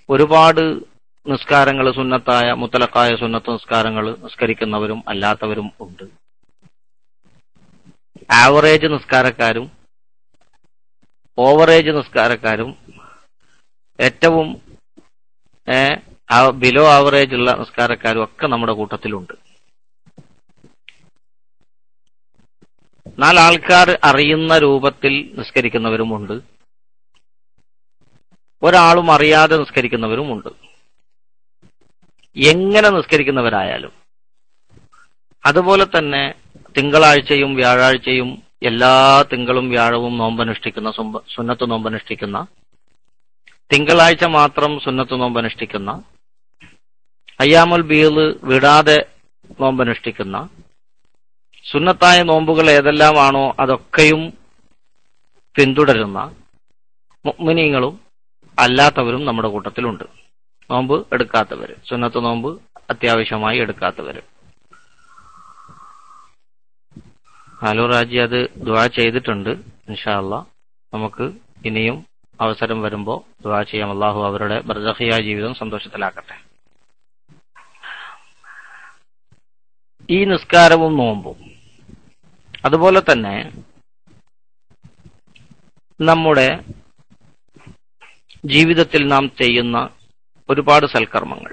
ഒരുപാട് നിസ്കാരങ്ങൾ സുന്നത്തായ മുത്തലക്കായ സുന്നത്ത് നിസ്കാരങ്ങൾ നിസ്കരിക്കുന്നവരും അല്ലാത്തവരും ഉണ്ട് ആവറേജ് നിസ്കാരക്കാരും ഓവറേജ് നിസ്കാരക്കാരും ഏറ്റവും ബിലോ ആവറേജ് ഉള്ള നിസ്കാരക്കാരും ഒക്കെ നമ്മുടെ കൂട്ടത്തിലുണ്ട് നാലാൾക്കാർ അറിയുന്ന രൂപത്തിൽ നിസ്കരിക്കുന്നവരുമുണ്ട് ഒരാളും അറിയാതെ നിസ്കരിക്കുന്നവരുമുണ്ട് എങ്ങനെ നിസ്കരിക്കുന്നവരായാലും അതുപോലെ തന്നെ തിങ്കളാഴ്ചയും വ്യാഴാഴ്ചയും എല്ലാ തിങ്കളും വ്യാഴവും നോമ്പനുഷ്ഠിക്കുന്ന സുന്നത്ത് നോമ്പനുഷ്ഠിക്കുന്ന തിങ്കളാഴ്ച മാത്രം സുന്നത്ത് നോമ്പനുഷ്ഠിക്കുന്ന അയ്യാമുൽ ബീള് വിടാതെ നോമ്പനുഷ്ഠിക്കുന്ന സുന്നത്തായ നോമ്പുകൾ ഏതെല്ലാമാണോ അതൊക്കെയും പിന്തുടരുന്ന മുഗ്മിനീങ്ങളും അല്ലാത്തവരും നമ്മുടെ കൂട്ടത്തിലുണ്ട് നോമ്പ് എടുക്കാത്തവര് സുന്നത്ത് നോമ്പ് അത്യാവശ്യമായി എടുക്കാത്തവര് ഹാലു റാജി അത് ദ്വാ ചെയ്തിട്ടുണ്ട് ഇൻഷാല്ല നമുക്ക് ഇനിയും അവസരം വരുമ്പോൾ ദ്വാ ചെയ്യാം അള്ളാഹു അവരുടെ ബർദഹിയ ജീവിതം സന്തോഷത്തിലാക്കട്ടെ ഈ നിസ്കാരവും നോമ്പും അതുപോലെ തന്നെ നമ്മുടെ ജീവിതത്തിൽ നാം ചെയ്യുന്ന ഒരുപാട് സൽക്കർമ്മങ്ങൾ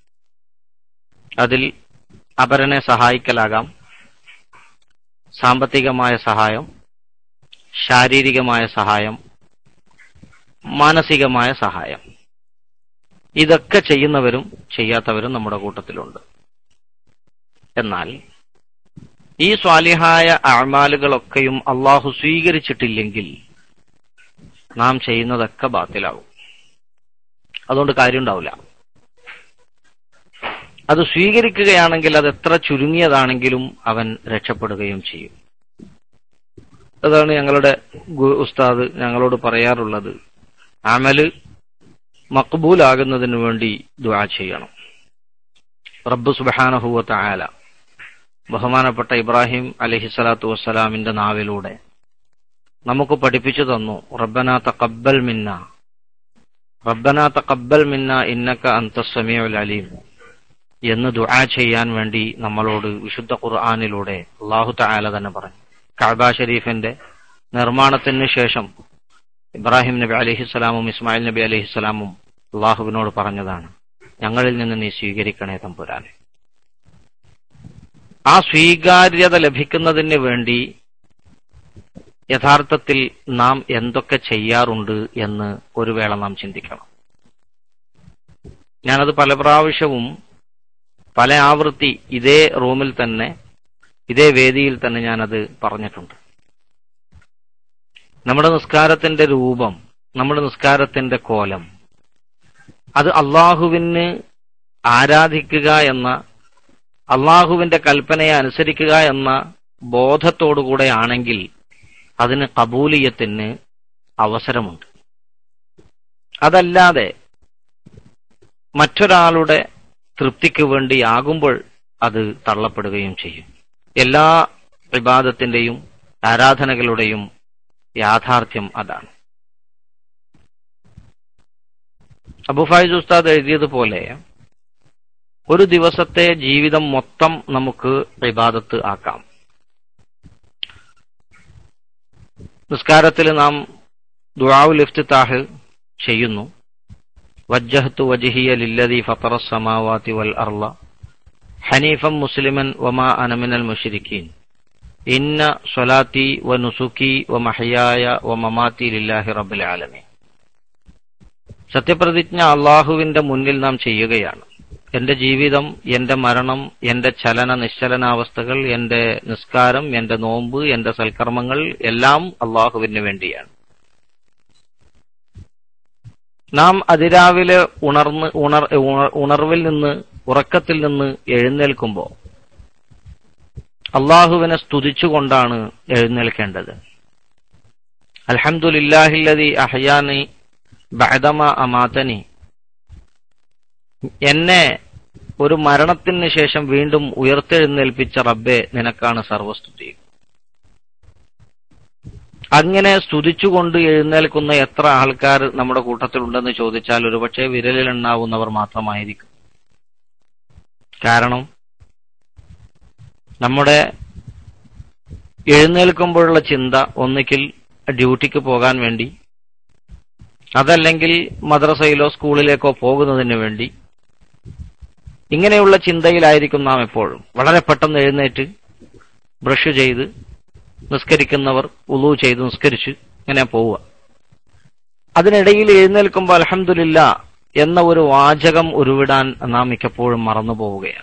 അതിൽ അപരനെ സഹായിക്കലാകാം സാമ്പത്തികമായ സഹായം ശാരീരികമായ സഹായം മാനസികമായ സഹായം ഇതൊക്കെ ചെയ്യുന്നവരും ചെയ്യാത്തവരും നമ്മുടെ കൂട്ടത്തിലുണ്ട് എന്നാൽ ഈ സ്വാലിഹായ അമാലുകളൊക്കെയും അള്ളാഹു സ്വീകരിച്ചിട്ടില്ലെങ്കിൽ നാം ചെയ്യുന്നതൊക്കെ ബാത്തിലാവും അതുകൊണ്ട് കാര്യം ഉണ്ടാവില്ല അത് സ്വീകരിക്കുകയാണെങ്കിൽ അത് എത്ര ചുരുങ്ങിയതാണെങ്കിലും അവൻ രക്ഷപ്പെടുകയും ചെയ്യും അതാണ് ഞങ്ങളുടെ ഉസ്താദ് ഞങ്ങളോട് പറയാറുള്ളത് അമല് മക്ബൂലാകുന്നതിന് വേണ്ടി ദുആ ചെയ്യണം റബ്ബ് സുബാനഹുവത്ത ആല ബഹുമാനപ്പെട്ട ഇബ്രാഹിം അലഹിസ്സലാത്തു വസ്സലാമിന്റെ നാവിലൂടെ നമുക്ക് പഠിപ്പിച്ചു തന്നു റബ്ബന തഖബ്ബൽ മിന്ന റബ്ബന തഖബ്ബൽ മിന്ന ഇന്നക അന്ത സമീഉൽ അലീം എന്ന് ദുആ ചെയ്യാൻ വേണ്ടി നമ്മളോട് വിശുദ്ധ ഖുർആാനിലൂടെ അള്ളാഹു തആല തന്നെ പറഞ്ഞു കഅബ ഷരീഫിന്റെ നിർമ്മാണത്തിന് ശേഷം ഇബ്രാഹിം നബി അലഹിസ്സലാമും ഇസ്മായിൽ നബി അലഹിസ്സലാമും അള്ളാഹുവിനോട് പറഞ്ഞതാണ് ഞങ്ങളിൽ നിന്ന് നീ സ്വീകരിക്കണേ തമ്പുരാനെ ആ സ്വീകാര്യത ലഭിക്കുന്നതിന് വേണ്ടി യഥാർത്ഥത്തിൽ നാം എന്തൊക്കെ ചെയ്യാറുണ്ട് എന്ന് ഒരു വേള നാം ചിന്തിക്കണം ഞാനത് പല പ്രാവശ്യവും പല ആവൃത്തി ഇതേ റൂമിൽ തന്നെ ഇതേ വേദിയിൽ തന്നെ ഞാനത് പറഞ്ഞിട്ടുണ്ട് നമ്മുടെ നിസ്കാരത്തിന്റെ രൂപം നമ്മുടെ നിസ്കാരത്തിന്റെ കോലം അത് അള്ളാഹുവിന് ആരാധിക്കുക എന്ന അള്ളാഹുവിന്റെ കൽപ്പനയെ അനുസരിക്കുക എന്ന ബോധത്തോടുകൂടെ ആണെങ്കിൽ അതിന് കബൂലിയത്തിന് അവസരമുണ്ട് അതല്ലാതെ മറ്റൊരാളുടെ തൃപ്തിക്ക് വേണ്ടിയാകുമ്പോൾ അത് തള്ളപ്പെടുകയും ചെയ്യും എല്ലാ വിവാദത്തിന്റെയും ആരാധനകളുടെയും യാഥാർത്ഥ്യം അതാണ് അബുഫായിസ് ഉസ്താദ് എഴുതിയതുപോലെ ഒരു ദിവസത്തെ ജീവിതം മൊത്തം നമുക്ക് വിവാദത്ത് ആക്കാം നിസ്കാരത്തിൽ നാം ദുആവുൽ ഇഫ്തിതാഹ് ചെയ്യുന്നു വജ്ജഹത്തു വജ്ഹിയ ലില്ലദി ഫത്തറ സമാവാതി വൽ അർള ഹനീഫം മുസ്ലിമൻ വമാ അനമിനൽ മുഷിരിക്കീൻ ഇന്ന സ്വലാത്തി വ നുസുക്കി വ മഹയായ വ മമാത്തി ലില്ലാഹി റബ്ബിൽ ആലമീൻ സത്യപ്രതിജ്ഞ അള്ളാഹുവിന്റെ മുന്നിൽ നാം ചെയ്യുകയാണ് എന്റെ ജീവിതം എന്റെ മരണം എന്റെ ചലന നിശ്ചലനാവസ്ഥകൾ എന്റെ നിസ്കാരം എന്റെ നോമ്പ് എന്റെ സൽക്കർമ്മങ്ങൾ എല്ലാം അള്ളാഹുവിന് വേണ്ടിയാണ് നാം അതിരാവിലെ ഉണർന്ന് ഉണർ ഉണർവിൽ നിന്ന് ഉറക്കത്തിൽ നിന്ന് എഴുന്നേൽക്കുമ്പോൾ അള്ളാഹുവിനെ സ്തുതിച്ചുകൊണ്ടാണ് എഴുന്നേൽക്കേണ്ടത് അൽഹംദുലില്ലാഹില്ലതി അഹയാനി ബഅദമ അമാതനി എന്നെ ഒരു മരണത്തിന് ശേഷം വീണ്ടും ഉയർത്തെഴുന്നേൽപ്പിച്ച റബ്ബെ നിനക്കാണ് സർവസ്തുതി അങ്ങനെ സ്തുതിച്ചുകൊണ്ട് എഴുന്നേൽക്കുന്ന എത്ര ആൾക്കാർ നമ്മുടെ കൂട്ടത്തിലുണ്ടെന്ന് ചോദിച്ചാൽ ഒരുപക്ഷെ വിരലിലെണ്ണാവുന്നവർ മാത്രമായിരിക്കും കാരണം നമ്മുടെ എഴുന്നേൽക്കുമ്പോഴുള്ള ചിന്ത ഒന്നുകിൽ ഡ്യൂട്ടിക്ക് പോകാൻ വേണ്ടി അതല്ലെങ്കിൽ മദ്രസയിലോ സ്കൂളിലേക്കോ പോകുന്നതിന് വേണ്ടി ഇങ്ങനെയുള്ള ചിന്തയിലായിരിക്കും നാം എപ്പോഴും വളരെ പെട്ടെന്ന് എഴുന്നേറ്റ് ബ്രഷ് ചെയ്ത് നിസ്കരിക്കുന്നവർ ഉളു ചെയ്ത് നിസ്കരിച്ച് ഇങ്ങനെ പോവുക അതിനിടയിൽ എഴുന്നേൽക്കുമ്പോൾ അലഹമില്ല എന്ന ഒരു വാചകം ഉരുവിടാൻ നാം മിക്കപ്പോഴും മറന്നു പോവുകയാണ്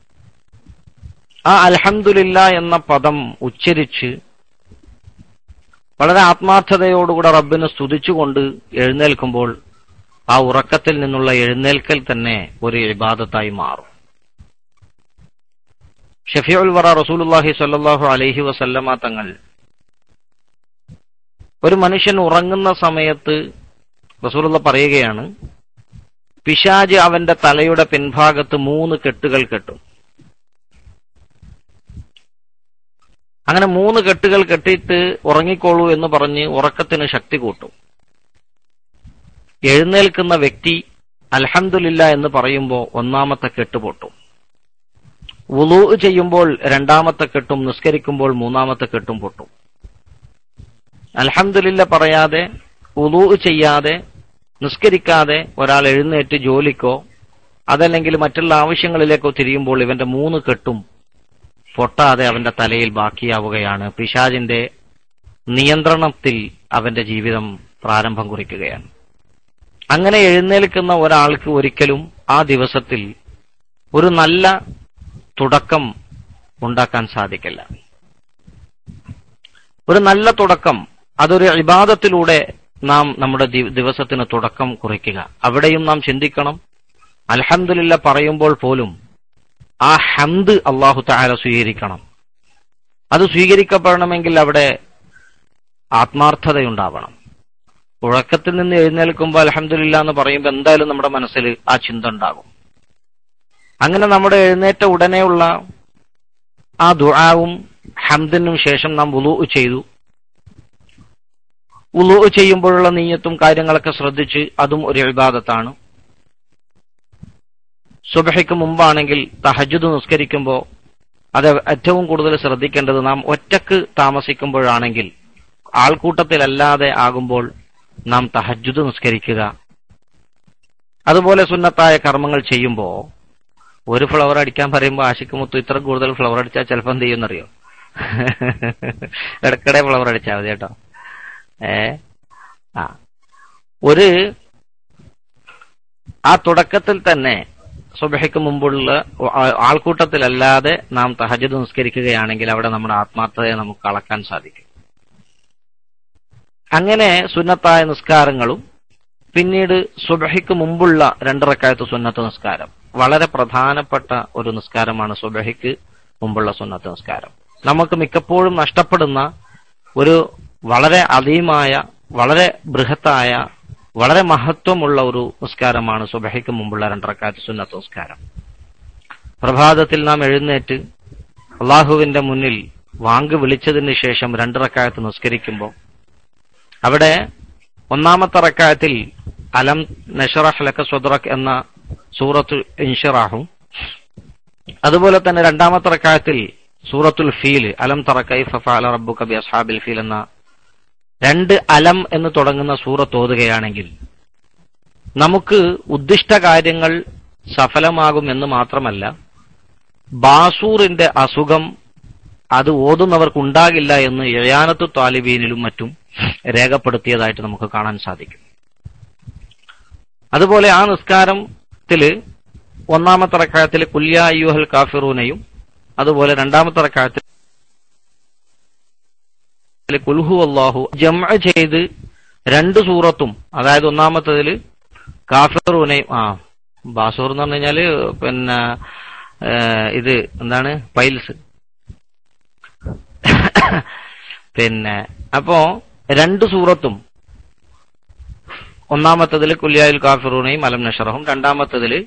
ആ അൽഹംദുലില്ല എന്ന പദം ഉച്ചരിച്ച് വളരെ ആത്മാർത്ഥതയോടുകൂടെ റബ്ബിനെ സ്തുതിച്ചുകൊണ്ട് എഴുന്നേൽക്കുമ്പോൾ ആ ഉറക്കത്തിൽ നിന്നുള്ള എഴുന്നേൽക്കൽ തന്നെ ഒരു ഇബാദത്തായി മാറും ഷഫിയുൽ വറ റസൂലുല്ലാഹി സ്വല്ലല്ലാഹു അലൈഹി വസല്ലമ തങ്ങൾ ഒരു മനുഷ്യൻ ഉറങ്ങുന്ന സമയത്ത് റസൂലുള്ള പറയുകയാണ് പിശാജ് അവന്റെ തലയുടെ പിൻഭാഗത്ത് മൂന്ന് കെട്ടുകൾ കെട്ടും അങ്ങനെ മൂന്ന് കെട്ടുകൾ കെട്ടിയിട്ട് ഉറങ്ങിക്കോളൂ എന്ന് പറഞ്ഞ് ഉറക്കത്തിന് ശക്തി കൂട്ടും എഴുന്നേൽക്കുന്ന വ്യക്തി അൽഹംദുലില്ല എന്ന് പറയുമ്പോൾ ഒന്നാമത്തെ കെട്ട് പൊട്ടും വുളു ചെയ്യുമ്പോൾ രണ്ടാമത്തെ കെട്ടും നിസ്കരിക്കുമ്പോൾ മൂന്നാമത്തെ കെട്ടും പൊട്ടും അൽഹംദുലില്ല പറയാതെ വുളു ചെയ്യാതെ നിസ്കരിക്കാതെ ഒരാൾ എഴുന്നേറ്റ് ജോലിക്കോ അതല്ലെങ്കിൽ മറ്റുള്ള ആവശ്യങ്ങളിലേക്കോ തിരിയുമ്പോൾ ഇവന്റെ മൂന്ന് കെട്ടും പൊട്ടാതെ അവന്റെ തലയിൽ ബാക്കിയാവുകയാണ് പിശാജിന്റെ നിയന്ത്രണത്തിൽ അവന്റെ ജീവിതം പ്രാരംഭം കുറിക്കുകയാണ് അങ്ങനെ എഴുന്നേൽക്കുന്ന ഒരാൾക്ക് ഒരിക്കലും ആ ദിവസത്തിൽ ഒരു നല്ല തുടക്കം ഉണ്ടാക്കാൻ സാധിക്കില്ല ഒരു നല്ല തുടക്കം അതൊരു ഇബാദത്തിലൂടെ നാം നമ്മുടെ ദി- ദിവസത്തിന് തുടക്കം കുറിക്കുക അവിടെയും നാം ചിന്തിക്കണം അൽഹംദുലില്ല പറയുമ്പോൾ പോലും ആ ഹംദ് അള്ളാഹു താല സ്വീകരിക്കണം അത് സ്വീകരിക്കപ്പെടണമെങ്കിൽ അവിടെ ആത്മാർത്ഥതയുണ്ടാവണം ഉറക്കത്തിൽ നിന്ന് എഴുന്നേൽക്കുമ്പോൾ അലഹമില്ല എന്ന് പറയുമ്പോൾ എന്തായാലും നമ്മുടെ മനസ്സിൽ ആ ചിന്ത ഉണ്ടാകും അങ്ങനെ നമ്മുടെ എഴുന്നേറ്റ ഉടനെയുള്ള ആ ദുആവും ഹംദിനും ശേഷം നാം ഉലു ചെയ്തു ഉലു ചെയ്യുമ്പോഴുള്ള നീയത്തും കാര്യങ്ങളൊക്കെ ശ്രദ്ധിച്ച് അതും ഒരു ഇബാദത്താണ് സുബഹയ്ക്ക് മുമ്പാണെങ്കിൽ തഹജുദ് നിസ്കരിക്കുമ്പോൾ അത് ഏറ്റവും കൂടുതൽ ശ്രദ്ധിക്കേണ്ടത് നാം ഒറ്റക്ക് താമസിക്കുമ്പോഴാണെങ്കിൽ ആൾക്കൂട്ടത്തിലല്ലാതെ ആകുമ്പോൾ നാം തഹജുദ് നിസ്കരിക്കുക അതുപോലെ സുന്നത്തായ കർമ്മങ്ങൾ ചെയ്യുമ്പോൾ ഒരു ഫ്ലവർ അടിക്കാൻ പറയുമ്പോൾ ആശിക്ക് മുത്തു ഇത്ര കൂടുതൽ ഫ്ലവർ അടിച്ചാൽ ചിലപ്പോൾ എന്ത് ചെയ്യുമെന്നറിയോ ഇടക്കിടെ ഫ്ലവർ അടിച്ചാൽ മതി കേട്ടോ ഏ ആ ഒരു ആ തുടക്കത്തിൽ തന്നെ സുബഹയ്ക്ക് മുമ്പുള്ള ആ- ആൾക്കൂട്ടത്തിലല്ലാതെ നാം തഹജദ് നിസ്കരിക്കുകയാണെങ്കിൽ അവിടെ നമ്മുടെ ആത്മാർത്ഥതയെ നമുക്ക് അളക്കാൻ സാധിക്കും അങ്ങനെ സുന്നത്തായ നിസ്കാരങ്ങളും പിന്നീട് സുബഹയ്ക്ക് മുമ്പുള്ള രണ്ടിറക്കായത്ത് സുന്നത്ത് നിസ്കാരം വളരെ പ്രധാനപ്പെട്ട ഒരു നിസ്കാരമാണ് സുബഹയ്ക്ക് മുമ്പുള്ള സുന്നത്ത് നിസ്കാരം നമുക്ക് മിക്കപ്പോഴും നഷ്ടപ്പെടുന്ന ഒരു വളരെ അധീമായ വളരെ ബൃഹത്തായ വളരെ മഹത്വമുള്ള ഒരു നിസ്കാരമാണ് സുബഹയ്ക്ക് മുമ്പുള്ള രണ്ടറക്കാത്ത് സുന്നത്ത് നിസ്കാരം പ്രഭാതത്തിൽ നാം എഴുന്നേറ്റ് അള്ളാഹുവിന്റെ മുന്നിൽ വാങ്ക് വിളിച്ചതിന് ശേഷം രണ്ടിറക്കായത്ത് നിസ്കരിക്കുമ്പോൾ അവിടെ ഒന്നാമത്തെ റക്കായത്തിൽ അലം നഷറഹ് ലക സ്വദ്റക് എന്ന സൂറത്തു ഇൻഷറാഹും അതുപോലെ തന്നെ രണ്ടാമത്തെ റക്കായത്തിൽ സൂറത്തുൽ ഫീൽ അലം തറ കൈഫ ഫഅല റബ്ബുക ബി അസ്ഹാബിൽ ഫീൽ എന്ന രണ്ട് അലം എന്ന് തുടങ്ങുന്ന സൂറത്ത് ഓതുകയാണെങ്കിൽ നമുക്ക് ഉദ്ദിഷ്ട കാര്യങ്ങൾ സഫലമാകും എന്ന് മാത്രമല്ല ബാസൂറിന്റെ അസുഖം അത് ഓതുന്നവർക്കുണ്ടാകില്ല എന്ന് എഴാനത്തു താലിബീനിലും മറ്റും രേഖപ്പെടുത്തിയതായിട്ട് നമുക്ക് കാണാൻ സാധിക്കും അതുപോലെ ആ നിസ്കാരത്തില് ഒന്നാമത്തെ റക്കായത്തിൽ കുല്യ അയ്യുഹൽ കാഫിറൂനയും അതുപോലെ രണ്ടാമത്തെ റക്കായത്തിൽ കുൽഹു അള്ളാഹു ജമ ചെയ്ത് രണ്ട് സൂറത്തും അതായത് ഒന്നാമത്തതിൽ കാഫിറൂനെയും ആ ബാസൂർ എന്ന് പറഞ്ഞു കഴിഞ്ഞാല് പിന്നെ ഏഹ്, ഇത് എന്താണ് പൈൽസ് പിന്നെ അപ്പോ രണ്ട് സൂറത്തും ഒന്നാമത്തതിൽ കുല്യായിൽ കാഫിറൂനെയും അലം നഷറഹും രണ്ടാമത്തതില്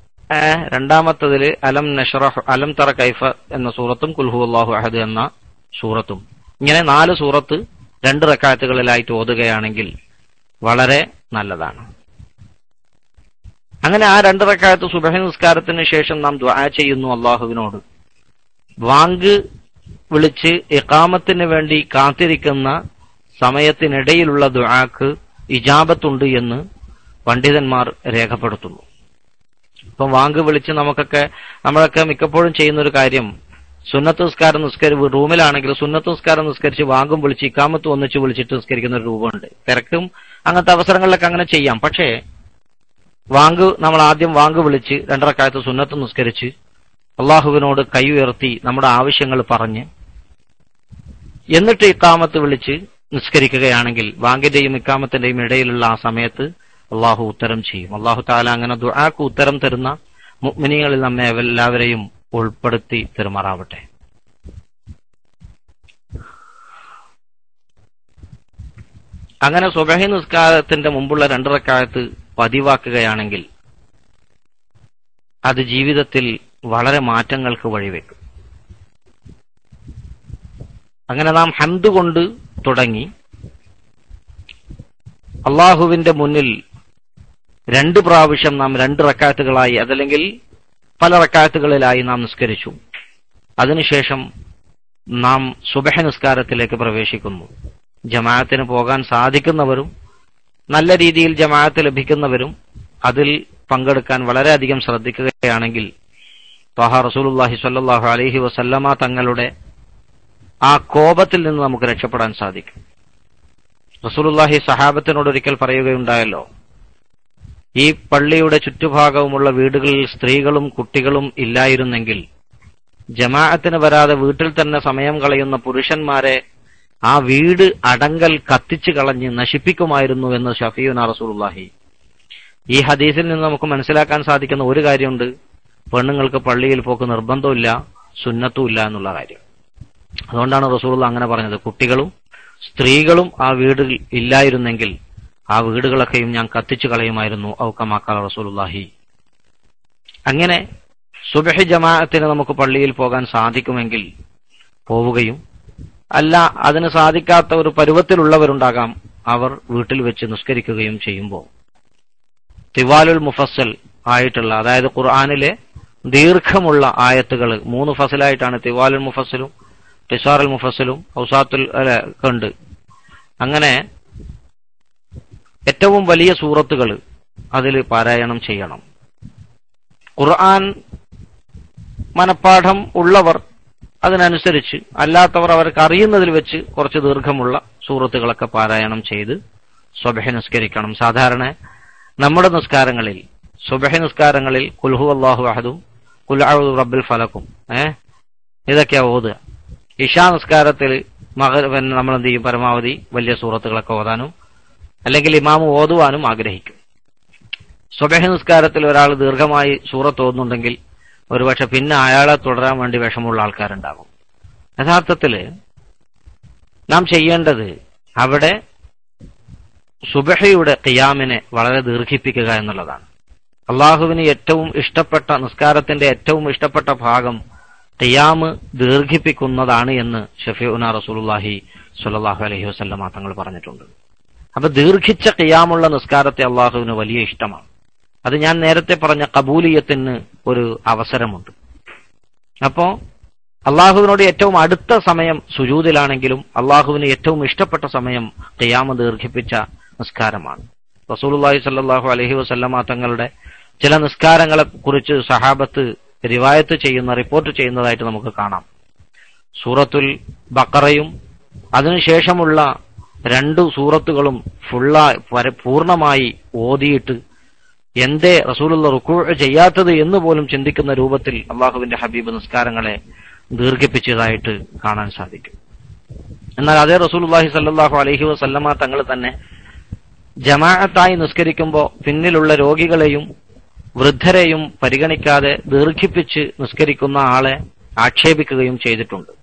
ഏഹ്, രണ്ടാമത്തതില് അലം നഷറഹ് അലം തറ കൈഫ എന്ന സൂറത്തും കുൽഹു അള്ളാഹു അഹദ് എന്ന സൂറത്തും ഇങ്ങനെ നാല് സൂറത്ത് രണ്ട് റക്കാത്തുകളിലായിട്ട് ഓതുകയാണെങ്കിൽ വളരെ നല്ലതാണ് അങ്ങനെ ആ രണ്ട് റക്കാത്ത് സുബഹ നിസ്കാരത്തിന് ശേഷം നാം ദ്വാ ചെയ്യുന്നു അള്ളാഹുവിനോട് വാങ്ക് വിളിച്ച് ഇക്കാമത്തിന് വേണ്ടി കാത്തിരിക്കുന്ന സമയത്തിനിടയിലുള്ള ദുആക്ക് ഇജാബത്തുണ്ട് എന്ന് പണ്ഡിതന്മാർ രേഖപ്പെടുത്തുന്നു ഇപ്പം വാങ്ക് വിളിച്ച് നമുക്കൊക്കെ നമ്മളൊക്കെ മിക്കപ്പോഴും ചെയ്യുന്ന ഒരു കാര്യം സുന്നത്ത് നിസ്കാരം നിസ്കരി റൂമിലാണെങ്കിൽ സുന്നത്ത് നിസ്കാരം നിസ്കരിച്ച് വാങ്കും വിളിച്ച് ഇക്കാമത്ത് ഒന്നിച്ച് വിളിച്ചിട്ട് നിസ്കരിക്കുന്ന ഒരു രൂപമുണ്ട് തിരക്കും അങ്ങനത്തെ അവസരങ്ങളിലൊക്കെ അങ്ങനെ ചെയ്യാം പക്ഷേ വാങ്ക് നമ്മൾ ആദ്യം വാങ്ക് വിളിച്ച് രണ്ടരക്കാലത്ത് സുന്നത്ത് നിസ്കരിച്ച് അള്ളാഹുവിനോട് കൈ ഉയർത്തി നമ്മുടെ ആവശ്യങ്ങൾ പറഞ്ഞ് എന്നിട്ട് ഇക്കാമത്ത് വിളിച്ച് നിസ്കരിക്കുകയാണെങ്കിൽ വാങ്കിന്റെയും ഇക്കാമത്തിന്റെയും ഇടയിലുള്ള ആ സമയത്ത് അള്ളാഹു ഉത്തരം ചെയ്യും അള്ളാഹു താല അങ്ങനെ ദുആക്ക് ഉത്തരം തരുന്ന മുഅ്മിനീങ്ങളിൽ നമ്മെ എല്ലാവരെയും ഉൾപ്പെടുത്തി തെരുമാറാവട്ടെ അങ്ങനെ സുബഹി നിസ്കാരത്തിന്റെ മുമ്പുള്ള രണ്ടരക്കാലത്ത് പതിവാക്കുകയാണെങ്കിൽ അത് ജീവിതത്തിൽ വളരെ മാറ്റങ്ങൾക്ക് വഴിവെക്കും അങ്ങനെ നാം ഹന്ത് കൊണ്ട് തുടങ്ങി അള്ളാഹുവിന്റെ മുന്നിൽ രണ്ട് പ്രാവശ്യം നാം രണ്ട് റക്കാത്തുകളായി അതല്ലെങ്കിൽ പല റക്കാത്തുകളിലായി നാം നിസ്കരിച്ചു അതിനുശേഷം നാം സുബഹ നിസ്കാരത്തിലേക്ക് പ്രവേശിക്കുന്നു ജമാഅത്തിന് പോകാൻ സാധിക്കുന്നവരും നല്ല രീതിയിൽ ജമാഅത്ത് ലഭിക്കുന്നവരും അതിൽ പങ്കെടുക്കാൻ വളരെയധികം ശ്രദ്ധിക്കുകയാണെങ്കിൽ ത്വഹ റസൂലുല്ലാഹി സ്വല്ലല്ലാഹു അലൈഹി വസല്ലമ തങ്ങളുടെ ആ കോപത്തിൽ നിന്ന് നമുക്ക് രക്ഷപ്പെടാൻ സാധിക്കും റസൂലുല്ലാഹി സഹാബത്തിനോട് ഒരിക്കൽ പറയുകയുണ്ടായല്ലോ ഈ പള്ളിയുടെ ചുറ്റുഭാഗവുമുള്ള വീടുകളിൽ സ്ത്രീകളും കുട്ടികളും ഇല്ലായിരുന്നെങ്കിൽ ജമാഅത്തിന് വരാതെ വീട്ടിൽ തന്നെ സമയം കളയുന്ന പുരുഷന്മാരെ ആ വീട് അടങ്കൽ കത്തിച്ചു കളഞ്ഞ് നശിപ്പിക്കുമായിരുന്നു എന്ന് ഷഫീന റസൂലുള്ളാഹി ഈ ഹദീസിൽ നിന്ന് നമുക്ക് മനസ്സിലാക്കാൻ സാധിക്കുന്ന ഒരു കാര്യമുണ്ട് പെണ്ണുങ്ങൾക്ക് പള്ളിയിൽ പോക്ക് നിർബന്ധമില്ല സുന്നത്തും ഇല്ല എന്നുള്ള കാര്യം അതുകൊണ്ടാണ് റസൂലുള്ള അങ്ങനെ പറഞ്ഞത് കുട്ടികളും സ്ത്രീകളും ആ വീട് ഇല്ലായിരുന്നെങ്കിൽ ആ വീടുകളൊക്കെയും ഞാൻ കത്തിച്ചു കളയുമായിരുന്നു ഔക്കമാക്കാൽ റസൂലുള്ളാഹി അങ്ങനെ സുബഹി ജമാഅത്തിന് നമുക്ക് പള്ളിയിൽ പോകാൻ സാധിക്കുമെങ്കിൽ പോവുകയും അല്ല അതിന് സാധിക്കാത്ത ഒരു പരുവത്തിലുള്ളവരുണ്ടാകാം അവർ വീട്ടിൽ വെച്ച് നിസ്കരിക്കുകയും ചെയ്യുമ്പോൾ തിവാലുൽ മുഫස්සൽ ആയിട്ടുള്ള അതായത് ഖുർആാനിലെ ദീർഘമുള്ള ആയത്തുകൾ മൂന്ന് ഫസലായിട്ടാണ് തിവാലുൽ മുഫസ്സിലും ടിസാറുൽ മുഫസ്സിലും ഔസാത്തുൽ അല്ല ഉണ്ട് അങ്ങനെ ഏറ്റവും വലിയ സൂറത്തുകൾ അതിൽ പാരായണം ചെയ്യണം ഖുർആൻ മനപ്പാഠം ഉള്ളവർ അതിനനുസരിച്ച് അല്ലാത്തവർ അവർക്ക് അറിയുന്നതിൽ വെച്ച് കുറച്ച് ദീർഘമുള്ള സൂറത്തുകളൊക്കെ പാരായണം ചെയ്ത് സ്വബഹ നിസ്കരിക്കണം സാധാരണ നമ്മുടെ നിസ്കാരങ്ങളിൽ സുബഹ നിസ്കാരങ്ങളിൽ കുൽഹു അള്ളാഹു അഹദും കുൽഅു റബ്ബിൽ ഫലക്കും ഏ ഇതൊക്കെയാ ഓതുക ഇഷാ നിസ്കാരത്തിൽ മക പിന്നെ നമ്മൾ എന്ത് ചെയ്യും പരമാവധി വലിയ സൂറത്തുകളൊക്കെ ഓതാനും അല്ലെങ്കിൽ ഇമാമ് ഓതുവാനും ആഗ്രഹിക്കും സ്വബഹ നിസ്കാരത്തിൽ ഒരാൾ ദീർഘമായി സൂറത്ത് ഓതുന്നുണ്ടെങ്കിൽ ഒരുപക്ഷെ പിന്നെ അയാളെ തുടരാൻ വേണ്ടി വിഷമുള്ള ആൾക്കാരുണ്ടാകും യഥാർത്ഥത്തില് നാം ചെയ്യേണ്ടത് അവിടെ സുബഹയുടെ ഖിയാമിനെ വളരെ ദീർഘിപ്പിക്കുക എന്നുള്ളതാണ് അള്ളാഹുവിന് ഏറ്റവും ഇഷ്ടപ്പെട്ട നിസ്കാരത്തിന്റെ ഏറ്റവും ഇഷ്ടപ്പെട്ട ഭാഗം ഖിയാമ് ദീർഘിപ്പിക്കുന്നതാണ് എന്ന് ഷഫീഉന റസൂലുള്ളാഹി സ്വല്ലല്ലാഹു അലൈഹി വസല്ലമ തങ്ങൾ പറഞ്ഞിട്ടുണ്ട് അപ്പൊ ദീർഘിച്ച ഖിയാമുള്ള നിസ്കാരത്തെ അള്ളാഹുവിന് വലിയ ഇഷ്ടമാണ് അത് ഞാൻ നേരത്തെ പറഞ്ഞ കബൂലിയത്തിന് ഒരു അവസരമുണ്ട് അപ്പോ അള്ളാഹുവിനോട് ഏറ്റവും അടുത്ത സമയം സുജൂതിലാണെങ്കിലും അള്ളാഹുവിന് ഏറ്റവും ഇഷ്ടപ്പെട്ട സമയം ഖിയാമ ദീർഘിപ്പിച്ച നിസ്കാരമാണ് റസൂലുള്ളാഹി സല്ലല്ലാഹു അലൈഹി വസല്ലമ തങ്ങളുടെ ചില നിസ്കാരങ്ങളെ കുറിച്ച് സഹാബത്ത് റിവായത്ത് ചെയ്യുന്ന റിപ്പോർട്ട് ചെയ്യുന്നതായിട്ട് നമുക്ക് കാണാം സൂറത്തുൽ ബക്കറയും അതിനുശേഷമുള്ള രണ്ടു സൂറത്തുകളും ഫുള്ള പൂർണ്ണമായി ഓതിയിട്ട് എന്തേ റസൂലുള്ള റുക്കൂ ചെയ്യാത്തത് എന്ന് പോലും ചിന്തിക്കുന്ന രൂപത്തിൽ അള്ളാഹുവിന്റെ ഹബീബ് നിസ്കാരങ്ങളെ ദീർഘിപ്പിച്ചതായിട്ട് കാണാൻ സാധിക്കും എന്നാൽ അതേ റസൂലുള്ളാഹി സല്ലല്ലാഹു അലൈഹി വസല്ലമ തങ്ങൾ തന്നെ ജമാഅത്തായി നിസ്കരിക്കുമ്പോൾ പിന്നിലുള്ള രോഗികളെയും വൃദ്ധരെയും പരിഗണിക്കാതെ ദീർഘിപ്പിച്ച് നിസ്കരിക്കുന്ന ആളെ ആക്ഷേപിക്കുകയും ചെയ്തിട്ടുണ്ട്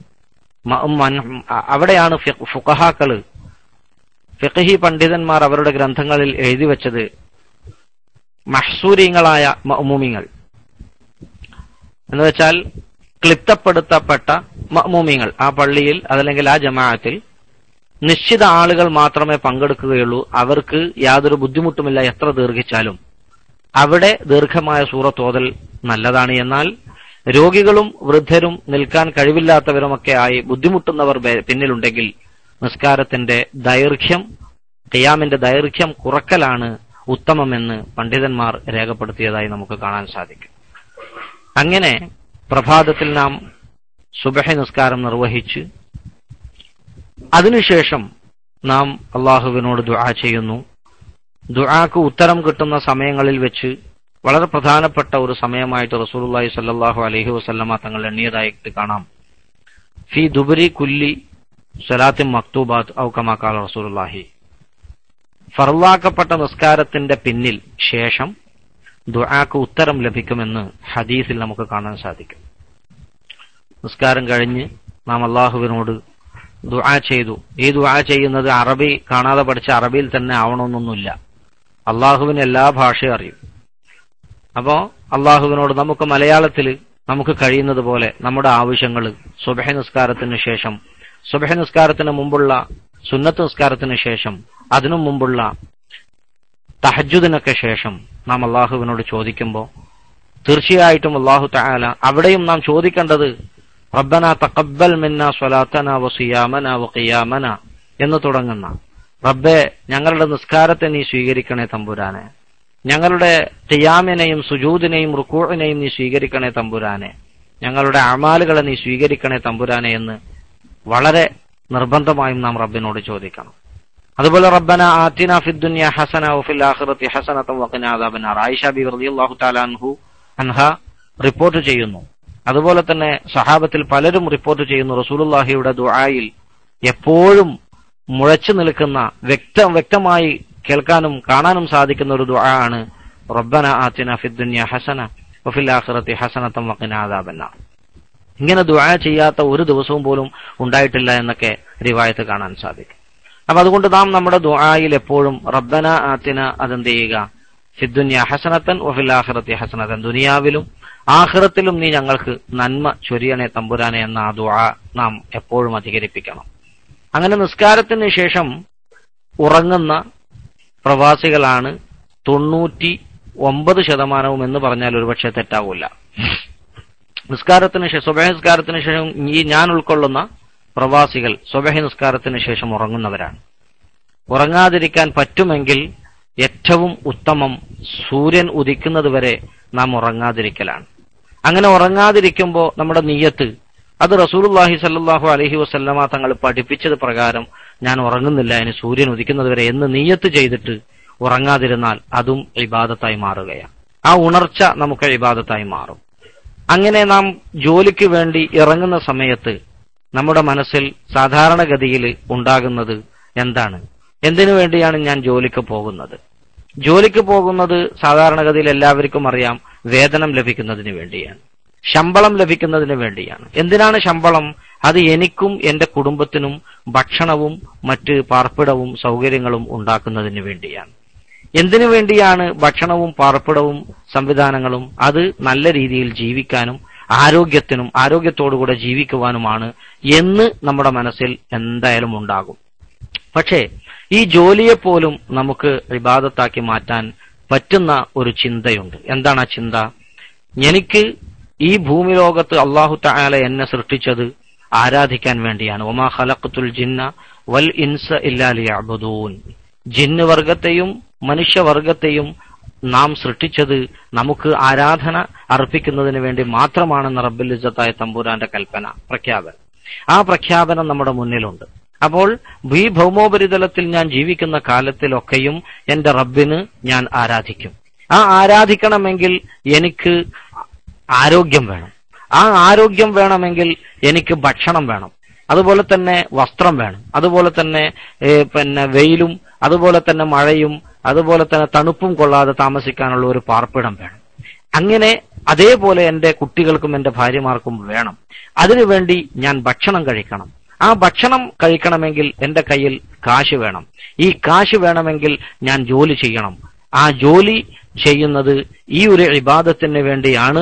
അവിടെയാണ് ഫുഖഹാക്കള് ഫിഖഹി പണ്ഡിതന്മാർ അവരുടെ ഗ്രന്ഥങ്ങളിൽ എഴുതി വെച്ചത് മഹ്സൂരിങ്ങളായ മഅ്മൂമിങ്ങൾ എന്ന് വെച്ചാൽ ക്ലിപ്തപ്പെടുത്തപ്പെട്ട മഅ്മൂമിങ്ങൾ ആ പള്ളിയിൽ അതല്ലെങ്കിൽ ആ ജമാഅത്തിൽ നിശ്ചിത ആളുകൾ മാത്രമേ പങ്കെടുക്കുകയുള്ളൂ അവർക്ക് യാതൊരു ബുദ്ധിമുട്ടുമില്ല എത്ര ദീർഘിച്ചാലും അവിടെ ദീർഘമായ സൂറത്ത് ഓതൽ നല്ലതാണ് എന്നാൽ രോഗികളും വൃദ്ധരും നിൽക്കാൻ കഴിവില്ലാത്തവരുമൊക്കെ ആയി ബുദ്ധിമുട്ടുന്നവർ ബെ- പിന്നിലുണ്ടെങ്കിൽ നിസ്കാരത്തിന്റെ ദൈർഘ്യം ഖിയാമിന്റെ ദൈർഘ്യം കുറക്കലാണ് ഉത്തമമെന്ന് പണ്ഡിതന്മാർ രേഖപ്പെടുത്തിയതായി നമുക്ക് കാണാൻ സാധിക്കും അങ്ങനെ പ്രഭാതത്തിൽ നാം സുബഹി നിസ്കാരം നിർവഹിച്ച് അതിനുശേഷം നാം അള്ളാഹുവിനോട് ദുആ ചെയ്യുന്നു ദുആക്ക് ഉത്തരം കിട്ടുന്ന സമയങ്ങളിൽ വെച്ച് വളരെ പ്രധാനപ്പെട്ട ഒരു സമയമായിട്ട് റസൂലുള്ളാഹി സ്വല്ലല്ലാഹു അലൈഹി വസല്ലമ തങ്ങൾ എണ്ണിയതായിട്ട് കാണാം ഫി ദുബരി കുല്ലി സലാത്തി മക്തൂബാത്ത് ഔ കമാ ഖാല റസൂലുള്ളാഹി ഫർലാക്കപ്പെട്ട നിസ്കാരത്തിന്റെ പിന്നിൽ ശേഷം ദുആക്ക് ഉത്തരം ലഭിക്കുമെന്ന് ഹദീസിൽ നമുക്ക് കാണാൻ സാധിക്കും നിസ്കാരം കഴിഞ്ഞ് നാം അള്ളാഹുവിനോട് ദുആ ചെയ്തു ഈ ദുആ ചെയ്യുന്നത് അറബി കാണാതെ പഠിച്ച അറബിയിൽ തന്നെ ആവണമെന്നൊന്നുമില്ല അള്ളാഹുവിന് എല്ലാ ഭാഷയും അറിയും അപ്പോ അള്ളാഹുവിനോട് നമുക്ക് മലയാളത്തിൽ നമുക്ക് കഴിയുന്നത് പോലെ നമ്മുടെ ആവശ്യങ്ങൾ സുബഹ നിസ്കാരത്തിന് ശേഷം സുബഹ നിസ്കാരത്തിന് മുമ്പുള്ള സുന്നത്ത് നിസ്കാരത്തിന് ശേഷം അതിനു മുമ്പുള്ള തഹജുദിനൊക്കെ ശേഷം നാം അള്ളാഹുവിനോട് ചോദിക്കുമ്പോൾ തീർച്ചയായിട്ടും അള്ളാഹു തആല അവിടെയും നാം ചോദിക്കേണ്ടത് റബ്ബന തഖബ്ബൽ മിന്ന സ്വലാത്തന വസിയാമന വഖിയാമന എന്ന് തുടങ്ങുന്ന റബ്ബെ ഞങ്ങളുടെ നിസ്കാരത്തെ നീ സ്വീകരിക്കണേ തമ്പുരാനെ ഞങ്ങളുടെ ഖിയാമിനെയും സുജൂദിനെയും റുക്കൂഴിനെയും നീ സ്വീകരിക്കണേ തമ്പുരാനെ ഞങ്ങളുടെ അമാലുകളെ നീ സ്വീകരിക്കണേ തമ്പുരാനെ എന്ന് വളരെ നിർബന്ധമായും നാം റബ്ബിനോട് ചോദിക്കണം അതുപോലെ റബ്ബന ആത്തിന ഫിദ്ദുനിയ ഹസന വഫിൽ ആഖിറതി ഹസനത വഖിന അദാബന്നാർ ആയിഷ ബി റളിയല്ലാഹു തആല അൻഹു അൻഹ റിപ്പോർട്ട് ചെയ്യുന്നു അതുപോലെ തന്നെ സഹാബത്തിൽ പലരും റിപ്പോർട്ട് ചെയ്യുന്നു റസൂലുള്ളാഹിയുടെ ദുആയിൽ എപ്പോഴും മുഴച്ചു നിൽക്കുന്ന വ്യക്ത വ്യക്തമായി കേൾക്കാനും കാണാനും സാധിക്കുന്ന ഒരു ദുആ ആണ് റബ്ബന ആത്തിന ഫിദ്ദുനിയ ഹസന വഫിൽ ആഖിറതി ഹസനത വഖിന അദാബന്നാർ ഇങ്ങനെ ദുആ ചെയ്യാത്ത ഒരു ദിവസവും പോലും ഉണ്ടായിട്ടില്ല എന്നൊക്കെ റിവായത്ത് കാണാൻ സാധിക്കും അപ്പൊ അതുകൊണ്ട് നാം നമ്മുടെ ദുആയിൽ എപ്പോഴും റബ്ബന ആത്തിന അതെന്ത് ചെയ്യുക ഫിദ്ദുന്യ ഹസനത്തൻ വഫിൽ ആഖിറത്തി ഹസനത്തൻ ദുനിയാവിലും ആഖിറത്തിലും നീ ഞങ്ങൾക്ക് നന്മ ചൊരിയണേ തമ്പുരാനെ എന്ന ആ ദുആ നാം എപ്പോഴും അധികരിപ്പിക്കണം അങ്ങനെ നിസ്കാരത്തിന് ശേഷം ഉറങ്ങുന്ന പ്രവാസികളാണ് തൊണ്ണൂറ്റി ഒമ്പത് ശതമാനവും എന്ന് പറഞ്ഞാൽ ഒരുപക്ഷെ തെറ്റാവൂല നിസ്കാരത്തിന് ശേഷം സ്വബഹ നിസ്കാരത്തിന് ശേഷം ഈ ഞാൻ ഉൾക്കൊള്ളുന്ന പ്രവാസികൾ സ്വബഹ നിസ്കാരത്തിന് ശേഷം ഉറങ്ങുന്നവരാണ് ഉറങ്ങാതിരിക്കാൻ പറ്റുമെങ്കിൽ ഏറ്റവും ഉത്തമം സൂര്യൻ ഉദിക്കുന്നത് വരെ നാം ഉറങ്ങാതിരിക്കലാണ് അങ്ങനെ ഉറങ്ങാതിരിക്കുമ്പോൾ നമ്മുടെ നീയത്ത് അത് റസൂലുള്ളാഹി സല്ലല്ലാഹു അലൈഹി വസല്ലമ തങ്ങൾ പഠിപ്പിച്ചത് പ്രകാരം ഞാൻ ഉറങ്ങുന്നില്ല ഇനി സൂര്യൻ ഉദിക്കുന്നത് വരെ എന്ന് നീയത്ത് ചെയ്തിട്ട് ഉറങ്ങാതിരുന്നാൽ അതും ഇബാദത്തായി മാറുകയാണ് ആ ഉണർച്ച നമുക്ക് ഇബാദത്തായി മാറും അങ്ങനെ നാം ജോലിക്ക് വേണ്ടി ഇറങ്ങുന്ന സമയത്ത് നമ്മുടെ മനസ്സിൽ സാധാരണഗതിയിൽ ഉണ്ടാകുന്നത് എന്താണ് എന്തിനു വേണ്ടിയാണ് ഞാൻ ജോലിക്ക് പോകുന്നത് ജോലിക്ക് പോകുന്നത് സാധാരണഗതിയിൽ എല്ലാവർക്കും അറിയാം വേതനം ലഭിക്കുന്നതിന് വേണ്ടിയാണ് ശമ്പളം ലഭിക്കുന്നതിന് വേണ്ടിയാണ് എന്തിനാണ് ശമ്പളം അത് എനിക്കും എന്റെ കുടുംബത്തിനും ഭക്ഷണവും മറ്റ് പാർപ്പിടവും സൗകര്യങ്ങളും ഉണ്ടാക്കുന്നതിന് വേണ്ടിയാണ് എന്തിനു വേണ്ടിയാണ് ഭക്ഷണവും പാർപ്പിടവും സംവിധാനങ്ങളും അത് നല്ല രീതിയിൽ ജീവിക്കാനും ആരോഗ്യത്തിനും ആരോഗ്യത്തോടുകൂടെ ജീവിക്കുവാനുമാണ് എന്ന് നമ്മുടെ മനസ്സിൽ എന്തായാലും ഉണ്ടാകും പക്ഷേ ഈ ജോലിയെ പോലും നമുക്ക് വിവാദത്താക്കി മാറ്റാൻ പറ്റുന്ന ഒരു ചിന്തയുണ്ട് എന്താണ് ആ ചിന്ത എനിക്ക് ഈ ഭൂമി ലോകത്ത് അള്ളാഹു തആല എന്നെ സൃഷ്ടിച്ചത് ആരാധിക്കാൻ വേണ്ടിയാണ് ഒമാ ഖലഖത്തുൽ ജിന്ന വൽ ഇൻസ ഇല്ലാ ലിയഅ്ബുദൂൻ ജിന്ന് വർഗത്തെയും മനുഷ്യവർഗത്തെയും നാം സൃഷ്ടിച്ചത് നമുക്ക് ആരാധന അർപ്പിക്കുന്നതിന് വേണ്ടി മാത്രമാണെന്ന് റബ്ബുൽ ഇസ്സത്തായ തമ്പുരാന്റെ കൽപ്പന പ്രഖ്യാപനം ആ പ്രഖ്യാപനം നമ്മുടെ മുന്നിലുണ്ട് അപ്പോൾ ഈ ഭൗമോപരിതലത്തിൽ ഞാൻ ജീവിക്കുന്ന കാലത്തിലൊക്കെയും എന്റെ റബ്ബിന് ഞാൻ ആരാധിക്കും ആ ആരാധിക്കണമെങ്കിൽ എനിക്ക് ആരോഗ്യം വേണം ആ ആരോഗ്യം വേണമെങ്കിൽ എനിക്ക് ഭക്ഷണം വേണം അതുപോലെ തന്നെ വസ്ത്രം വേണം അതുപോലെ തന്നെ ഏ, പിന്നെ വെയിലും അതുപോലെ തന്നെ മഴയും അതുപോലെ തന്നെ തണുപ്പും കൊള്ളാതെ താമസിക്കാനുള്ള ഒരു പാർപ്പിടം വേണം അങ്ങനെ അതേപോലെ എന്റെ കുട്ടികൾക്കും എന്റെ ഭാര്യമാർക്കും വേണം അതിനുവേണ്ടി ഞാൻ ഭക്ഷണം കഴിക്കണം ആ ഭക്ഷണം കഴിക്കണമെങ്കിൽ എന്റെ കയ്യിൽ കാശ് വേണം ഈ കാശ് വേണമെങ്കിൽ ഞാൻ ജോലി ചെയ്യണം ആ ജോലി ചെയ്യുന്നത് ഈ ഒരു ഇബാദത്തിന് വേണ്ടിയാണ്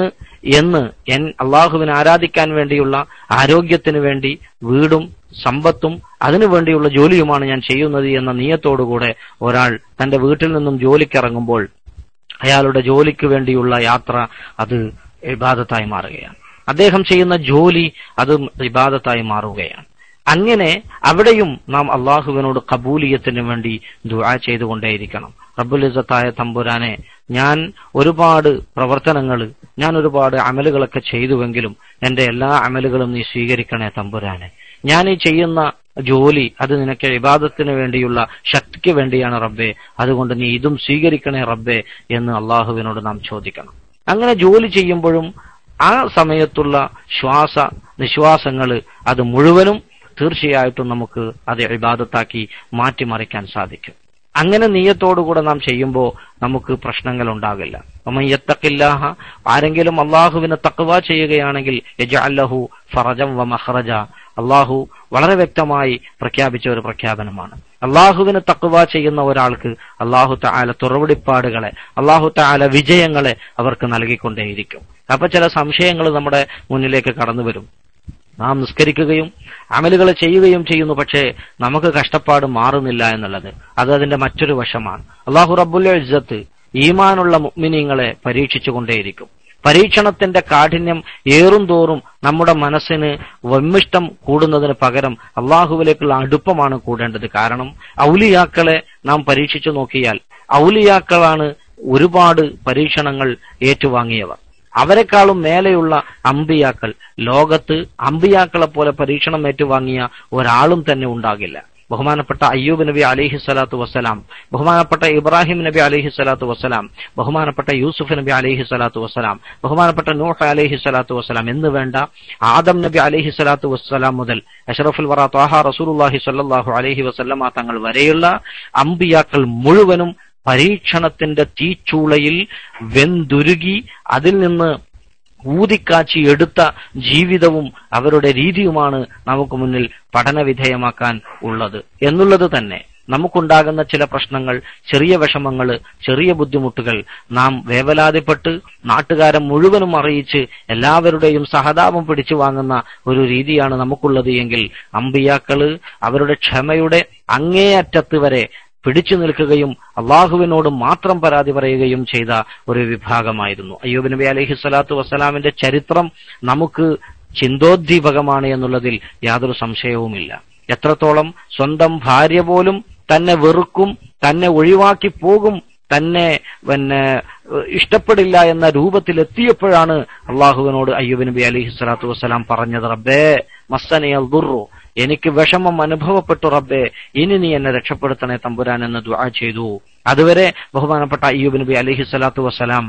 എന്ന് എൻ അള്ളാഹുവിനെ ആരാധിക്കാൻ വേണ്ടിയുള്ള ആരോഗ്യത്തിന് വേണ്ടി വീടും സമ്പത്തും അതിനു വേണ്ടിയുള്ള ജോലിയുമാണ് ഞാൻ ചെയ്യുന്നത് എന്ന നീയത്തോടുകൂടെ ഒരാൾ തന്റെ വീട്ടിൽ നിന്നും ജോലിക്കിറങ്ങുമ്പോൾ അയാളുടെ ജോലിക്ക് വേണ്ടിയുള്ള യാത്ര അത് ഇബാദത്തായി മാറുകയാണ് അദ്ദേഹം ചെയ്യുന്ന ജോലി അതും ഇബാദത്തായി മാറുകയാണ് അങ്ങനെ അവിടെയും നാം അള്ളാഹുവിനോട് കബൂലിയത്തിന് വേണ്ടി ദുആ ചെയ്തുകൊണ്ടേയിരിക്കണം റബ്ബുൽ ഇസത്തായ തമ്പുരാനെ ഞാൻ ഒരുപാട് പ്രവർത്തനങ്ങൾ ഞാൻ ഒരുപാട് അമലുകളൊക്കെ ചെയ്തുവെങ്കിലും എന്റെ എല്ലാ അമലുകളും നീ സ്വീകരിക്കണേ തമ്പുരാനെ ഞാൻ ഈ ചെയ്യുന്ന ജോലി അത് നിനക്ക് ഇബാദത്തിന് വേണ്ടിയുള്ള ശക്തിക്ക് വേണ്ടിയാണ് റബ്ബെ അതുകൊണ്ട് നീ ഇതും സ്വീകരിക്കണേ റബ്ബെ എന്ന് അള്ളാഹുവിനോട് നാം ചോദിക്കണം അങ്ങനെ ജോലി ചെയ്യുമ്പോഴും ആ സമയത്തുള്ള ശ്വാസ നിശ്വാസങ്ങൾ അത് മുഴുവനും തീർച്ചയായിട്ടും നമുക്ക് അത് ഇബാദത്താക്കി മാറ്റിമറിക്കാൻ സാധിക്കും അങ്ങനെ നീയത്തോടുകൂടെ നാം ചെയ്യുമ്പോൾ നമുക്ക് പ്രശ്നങ്ങൾ ഉണ്ടാകില്ല യത്തക്കില്ലാഹ ആരെങ്കിലും അള്ളാഹുവിന് തക്വ ചെയ്യുകയാണെങ്കിൽ യജഅല്ലഹു ഫറജം വ മഖ്റജ അള്ളാഹു വളരെ വ്യക്തമായി പ്രഖ്യാപിച്ച ഒരു പ്രഖ്യാപനമാണ് അള്ളാഹുവിന് തക്വ ചെയ്യുന്ന ഒരാൾക്ക് അള്ളാഹു താല തുറവടിപ്പാടുകളെ അള്ളാഹു താല വിജയങ്ങളെ അവർക്ക് നൽകിക്കൊണ്ടേയിരിക്കും അപ്പൊ ചില സംശയങ്ങൾ നമ്മുടെ മുന്നിലേക്ക് കടന്നു വരും നാം നിസ്കരിക്കുകയും അമലുകൾ ചെയ്യുകയും ചെയ്യുന്നു പക്ഷേ നമുക്ക് കഷ്ടപ്പാട് മാറുന്നില്ല എന്നുള്ളത് അത് അതിന്റെ മറ്റൊരു വശമാണ് അള്ളാഹു റബ്ബുൽ ഇസ്സത്ത് ഈമാനുള്ള മുഅ്മിനീങ്ങളെ പരീക്ഷിച്ചുകൊണ്ടേയിരിക്കും പരീക്ഷണത്തിന്റെ കാഠിന്യം ഏറും തോറും നമ്മുടെ മനസ്സിന് വമ്മിഷ്ടം കൂടുന്നതിന് പകരം അള്ളാഹുവിലേക്കുള്ള അടുപ്പമാണ് കൂടേണ്ടത് കാരണം ഔലിയാക്കളെ നാം പരീക്ഷിച്ചു നോക്കിയാൽ ഔലിയാക്കളാണ് ഒരുപാട് പരീക്ഷണങ്ങൾ ഏറ്റുവാങ്ങിയവർ അവരെക്കാളും മേലെയുള്ള അമ്പിയാക്കൾ ലോകത്ത് അമ്പിയാക്കളെ പോലെ പരീക്ഷണം ഏറ്റുവാങ്ങിയ ഒരാളും തന്നെ ഉണ്ടാകില്ല ബഹുമാനപ്പെട്ട അയ്യൂബ് നബി അലിഹി സ്വലാത്തു വസ്സലാം ബഹുമാനപ്പെട്ട ഇബ്രാഹിം നബി അലിഹി സ്വലാത്തു വസ്സലാം ബഹുമാനപ്പെട്ട യൂസുഫ് നബി അലിഹി സ്വലാത്തു വസ്സലാം ബഹുമാനപ്പെട്ട നൂഹ് അലിഹി സ്വലാത്തു വസ്സലാം എന്ന് വേണ്ട ആദം നബി അലിഹി സ്വലാത്തു വസ്സലാം മുതൽ അഷറഫുൽ വറ ത്വാഹ റസൂലുല്ലാഹി സ്വല്ലല്ലാഹു അലൈഹി വസല്ലമ തങ്ങൾ വരെയുള്ള അമ്പിയാക്കൾ മുഴുവനും പരീക്ഷണത്തിന്റെ തീച്ചൂളയിൽ വെന്തുരുകി അതിൽ നിന്ന് ഊതിക്കാച്ചി എടുത്ത ജീവിതവും അവരുടെ രീതിയുമാണ് നമുക്ക് മുന്നിൽ പഠനവിധേയമാക്കാൻ ഉള്ളത് എന്നുള്ളത് തന്നെ നമുക്കുണ്ടാകുന്ന ചില പ്രശ്നങ്ങൾ ചെറിയ വിഷമങ്ങൾ ചെറിയ ബുദ്ധിമുട്ടുകൾ നാം വേവലാതിപ്പെട്ട് നാട്ടുകാരെ മുഴുവനും അറിയിച്ച് എല്ലാവരുടെയും സഹതാപം പിടിച്ചു വാങ്ങുന്ന ഒരു രീതിയാണ് നമുക്കുള്ളത് എങ്കിൽ അമ്പിയാക്കള് അവരുടെ ക്ഷമയുടെ അങ്ങേയറ്റത്ത് വരെ പിടിച്ചു നിൽക്കുകയും അള്ളാഹുവിനോട് മാത്രം പരാതി പറയുകയും ചെയ്ത ഒരു വിഭാഗമായിരുന്നു അയ്യൂബ് നബി അലൈഹി സ്വലാത്തു വസ്സലാമിന്റെ ചരിത്രം നമുക്ക് ചിന്തോദ്ദീപകമാണ് എന്നുള്ളതിൽ യാതൊരു സംശയവുമില്ല എത്രത്തോളം സ്വന്തം ഭാര്യ പോലും തന്നെ വെറുക്കും തന്നെ ഒഴിവാക്കി പോകും തന്നെ പിന്നെ ഇഷ്ടപ്പെടില്ല എന്ന രൂപത്തിൽ എത്തിയപ്പോഴാണ് അള്ളാഹുവിനോട് അയ്യൂബ് നബി അലൈഹി സ്വലാത്തു വസ്സലാം പറഞ്ഞത് റബ്ബേ മസ്സനിയൽ ദുർറു എനിക്ക് വിഷമം അനുഭവപ്പെട്ടു റബ്ബേ ഇനി നീ എന്നെ രക്ഷപ്പെടുത്തണേ തമ്പുരാൻ എന്ന് ദുആ ചെയ്തു അതുവരെ ബഹുമാനപ്പെട്ട അയ്യൂബ് നബി അലൈഹി സ്വലാത്തു വസ്സലാം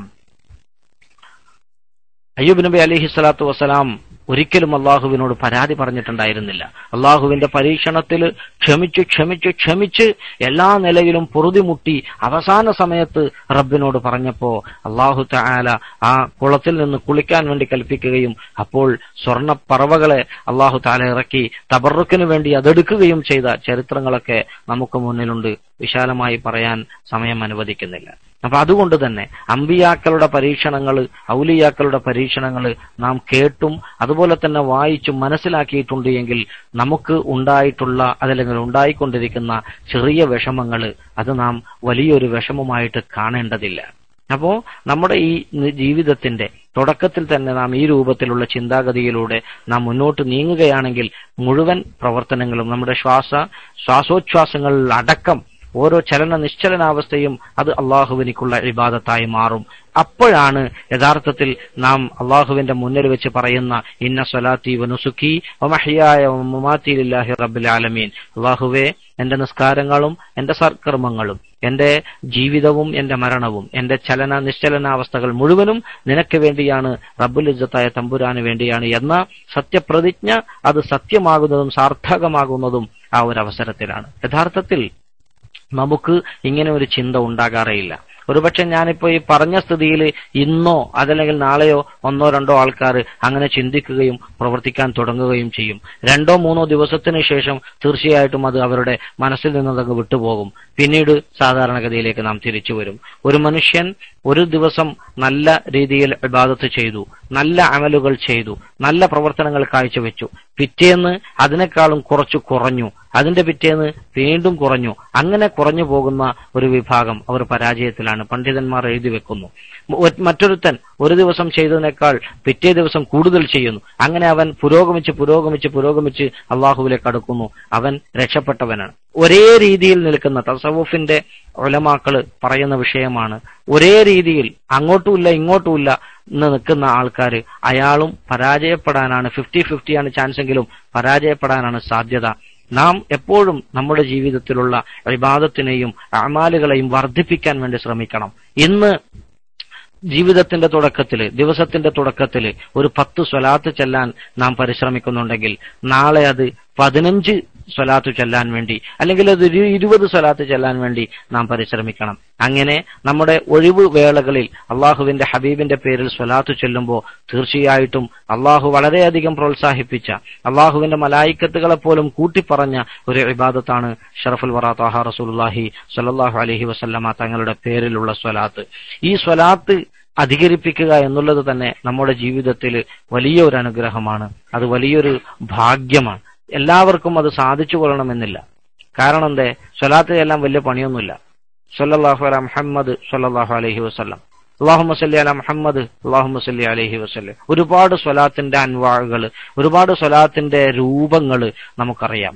അയ്യൂബ് നബി അലൈഹി സ്വലാത്തു വസ്സലാം ഒരിക്കലും അള്ളാഹുവിനോട് പരാതി പറഞ്ഞിട്ടുണ്ടായിരുന്നില്ല അള്ളാഹുവിന്റെ പരീക്ഷണത്തിൽ ക്ഷമിച്ച് ക്ഷമിച്ച് ക്ഷമിച്ച് എല്ലാ നിലയിലും പൊറുതിമുട്ടി അവസാന സമയത്ത് റബ്ബിനോട് പറഞ്ഞപ്പോ അള്ളാഹു താല ആ കുളത്തിൽ നിന്ന് കുളിക്കാൻ വേണ്ടി കൽപ്പിക്കുകയും അപ്പോൾ സ്വർണ്ണ പറവകളെ അള്ളാഹു താല ഇറക്കി തബറുക്കിന് വേണ്ടി അതെടുക്കുകയും ചെയ്ത ചരിത്രങ്ങളൊക്കെ നമുക്ക് മുന്നിലുണ്ട് വിശാലമായി പറയാൻ സമയം അനുവദിക്കുന്നില്ല അപ്പൊ അതുകൊണ്ട് തന്നെ അമ്പിയാക്കളുടെ പരീക്ഷണങ്ങൾ ഔലിയാക്കളുടെ പരീക്ഷണങ്ങൾ നാം കേട്ടും അതുപോലെ തന്നെ വായിച്ചും മനസ്സിലാക്കിയിട്ടുണ്ട് എങ്കിൽ നമുക്ക് ഉണ്ടായിട്ടുള്ള അതല്ലെങ്കിൽ ഉണ്ടായിക്കൊണ്ടിരിക്കുന്ന ചെറിയ വിഷമങ്ങൾ അത് നാം വലിയൊരു വിഷമമായിട്ട് കാണേണ്ടതില്ല അപ്പോ നമ്മുടെ ഈ ജീവിതത്തിന്റെ തുടക്കത്തിൽ തന്നെ നാം ഈ രൂപത്തിലുള്ള ചിന്താഗതിയിലൂടെ നാം മുന്നോട്ട് നീങ്ങുകയാണെങ്കിൽ മുഴുവൻ പ്രവർത്തനങ്ങളും നമ്മുടെ ശ്വാസ ശ്വാസോച്ഛ്വാസങ്ങളിൽ അടക്കം ഓരോ ചലന നിശ്ചലനാവസ്ഥയും അത് അള്ളാഹുവിനിക്കുള്ള ഇബാദത്തായി മാറും അപ്പോഴാണ് യഥാർത്ഥത്തിൽ നാം അള്ളാഹുവിന്റെ മുന്നിൽ വെച്ച് പറയുന്ന ഇന്ന സ്വലാത്തി വനുസുഖി വമഹിയായ മുമാത്തിലില്ലാഹി റബ്ബിൽ ആലമീൻ അള്ളാഹുവെ എന്റെ നിസ്കാരങ്ങളും എന്റെ സൽക്കർമ്മങ്ങളും എന്റെ ജീവിതവും എന്റെ മരണവും എന്റെ ചലന നിശ്ചലനാവസ്ഥകൾ മുഴുവനും നിനക്ക് വേണ്ടിയാണ് റബ്ബുൽ ഇജ്ജത്തായ തമ്പുരാന് വേണ്ടിയാണ് എന്ന സത്യപ്രതിജ്ഞ അത് സത്യമാകുന്നതും സാർത്ഥകമാകുന്നതും ആ ഒരു അവസരത്തിലാണ് യഥാർത്ഥത്തിൽ നമുക്ക് ഇങ്ങനെ ഒരു ചിന്ത ഉണ്ടാകാറേയില്ല ഒരുപക്ഷെ ഞാനിപ്പോ ഈ പറഞ്ഞ സ്ഥിതിയിൽ ഇന്നോ അതല്ലെങ്കിൽ നാളെയോ ഒന്നോ രണ്ടോ ആൾക്കാർ അങ്ങനെ ചിന്തിക്കുകയും പ്രവർത്തിക്കാൻ തുടങ്ങുകയും ചെയ്യും രണ്ടോ മൂന്നോ ദിവസത്തിന് ശേഷം തീർച്ചയായിട്ടും അത് അവരുടെ മനസ്സിൽ നിന്നതങ്ങ് വിട്ടുപോകും പിന്നീട് സാധാരണഗതിയിലേക്ക് നാം തിരിച്ചു വരും ഒരു മനുഷ്യൻ ഒരു ദിവസം നല്ല രീതിയിൽ ഇബാദത്ത് ചെയ്തു നല്ല അമലുകൾ ചെയ്തു നല്ല പ്രവർത്തനങ്ങൾ കാഴ്ചവെച്ചു പിറ്റേന്ന് അതിനേക്കാളും കുറച്ചു കുറഞ്ഞു അതിന്റെ പിറ്റേന്ന് വീണ്ടും കുറഞ്ഞു അങ്ങനെ കുറഞ്ഞു പോകുന്ന ഒരു വിഭാഗം അവർ പരാജയത്തിലാണ് പണ്ഡിതന്മാർ എഴുതി വെക്കുന്നു മ- മറ്റൊരുത്തൻ ഒരു ദിവസം ചെയ്തതിനേക്കാൾ പിറ്റേ ദിവസം കൂടുതൽ ചെയ്യുന്നു അങ്ങനെ അവൻ പുരോഗമിച്ച് പുരോഗമിച്ച് പുരോഗമിച്ച് അള്ളാഹുവിലേക്ക് അടുക്കുന്നു അവൻ രക്ഷപ്പെട്ടവനാണ് ഒരേ രീതിയിൽ നിൽക്കുന്ന തസവുഫിന്റെ ഒലമാക്കള് പറയുന്ന വിഷയമാണ് ഒരേ രീതിയിൽ അങ്ങോട്ടുമില്ല ഇങ്ങോട്ടുമില്ല എന്ന് നിൽക്കുന്ന ആൾക്കാര് അയാളും പരാജയപ്പെടാനാണ് ഫിഫ്റ്റി ഫിഫ്റ്റിയാണ് ചാൻസ് എങ്കിലും പരാജയപ്പെടാനാണ് സാധ്യത നാം എപ്പോഴും നമ്മുടെ ജീവിതത്തിലുള്ള വിവാദത്തിനെയും അമാലുകളെയും വർദ്ധിപ്പിക്കാൻ വേണ്ടി ശ്രമിക്കണം ഇന്ന് ജീവിതത്തിന്റെ തുടക്കത്തില് ദിവസത്തിന്റെ തുടക്കത്തില് ഒരു പത്ത് സ്വലാത്ത് ചെല്ലാൻ നാം പരിശ്രമിക്കുന്നുണ്ടെങ്കിൽ നാളെ അത് പതിനഞ്ച് സ്വലാത്ത് ചെല്ലാൻ വേണ്ടി അല്ലെങ്കിൽ അത് ഒരു ഇരുപത് സ്വലാത്ത് ചെല്ലാൻ വേണ്ടി നാം പരിശ്രമിക്കണം അങ്ങനെ നമ്മുടെ ഒഴിവ് വേളകളിൽ അള്ളാഹുവിന്റെ ഹബീബിന്റെ പേരിൽ സ്വലാത്ത് ചെല്ലുമ്പോൾ തീർച്ചയായിട്ടും അള്ളാഹു വളരെയധികം പ്രോത്സാഹിപ്പിച്ച അള്ളാഹുവിന്റെ മലായിക്കത്തുകളെ പോലും കൂട്ടിപ്പറഞ്ഞ ഒരു ഇബാദത്താണ് ഷറഫുൽ വറാ താഹ റസൂലുള്ളാഹി സ്വല്ലല്ലാഹു അലൈഹി വസല്ലമ തങ്ങളുടെ പേരിലുള്ള സ്വലാത്ത് ഈ സ്വലാത്ത് അധികരിപ്പിക്കുക എന്നുള്ളത് തന്നെ നമ്മുടെ ജീവിതത്തിൽ വലിയൊരു അനുഗ്രഹമാണ് അത് വലിയൊരു ഭാഗ്യമാണ് എല്ലാവർക്കും അത് സാധിച്ചു കൊള്ളണമെന്നില്ല കാരണം എന്തേ സ്വലാത്ത് എല്ലാം വലിയ പണിയൊന്നുമില്ല സല്ലല്ലാഹു അല മുഹമ്മദ് സല്ലല്ലാഹു അലൈഹി വസല്ലം അള്ളാഹുമ്മ സല്ലി അല മുഹമ്മദ് അള്ളാഹുമ്മ സല്ലി അലൈഹി വസല്ലം ഒരുപാട് സ്വലാത്തിന്റെ അൻവാഴുകൾ ഒരുപാട് സ്വലാത്തിന്റെ രൂപങ്ങൾ നമുക്കറിയാം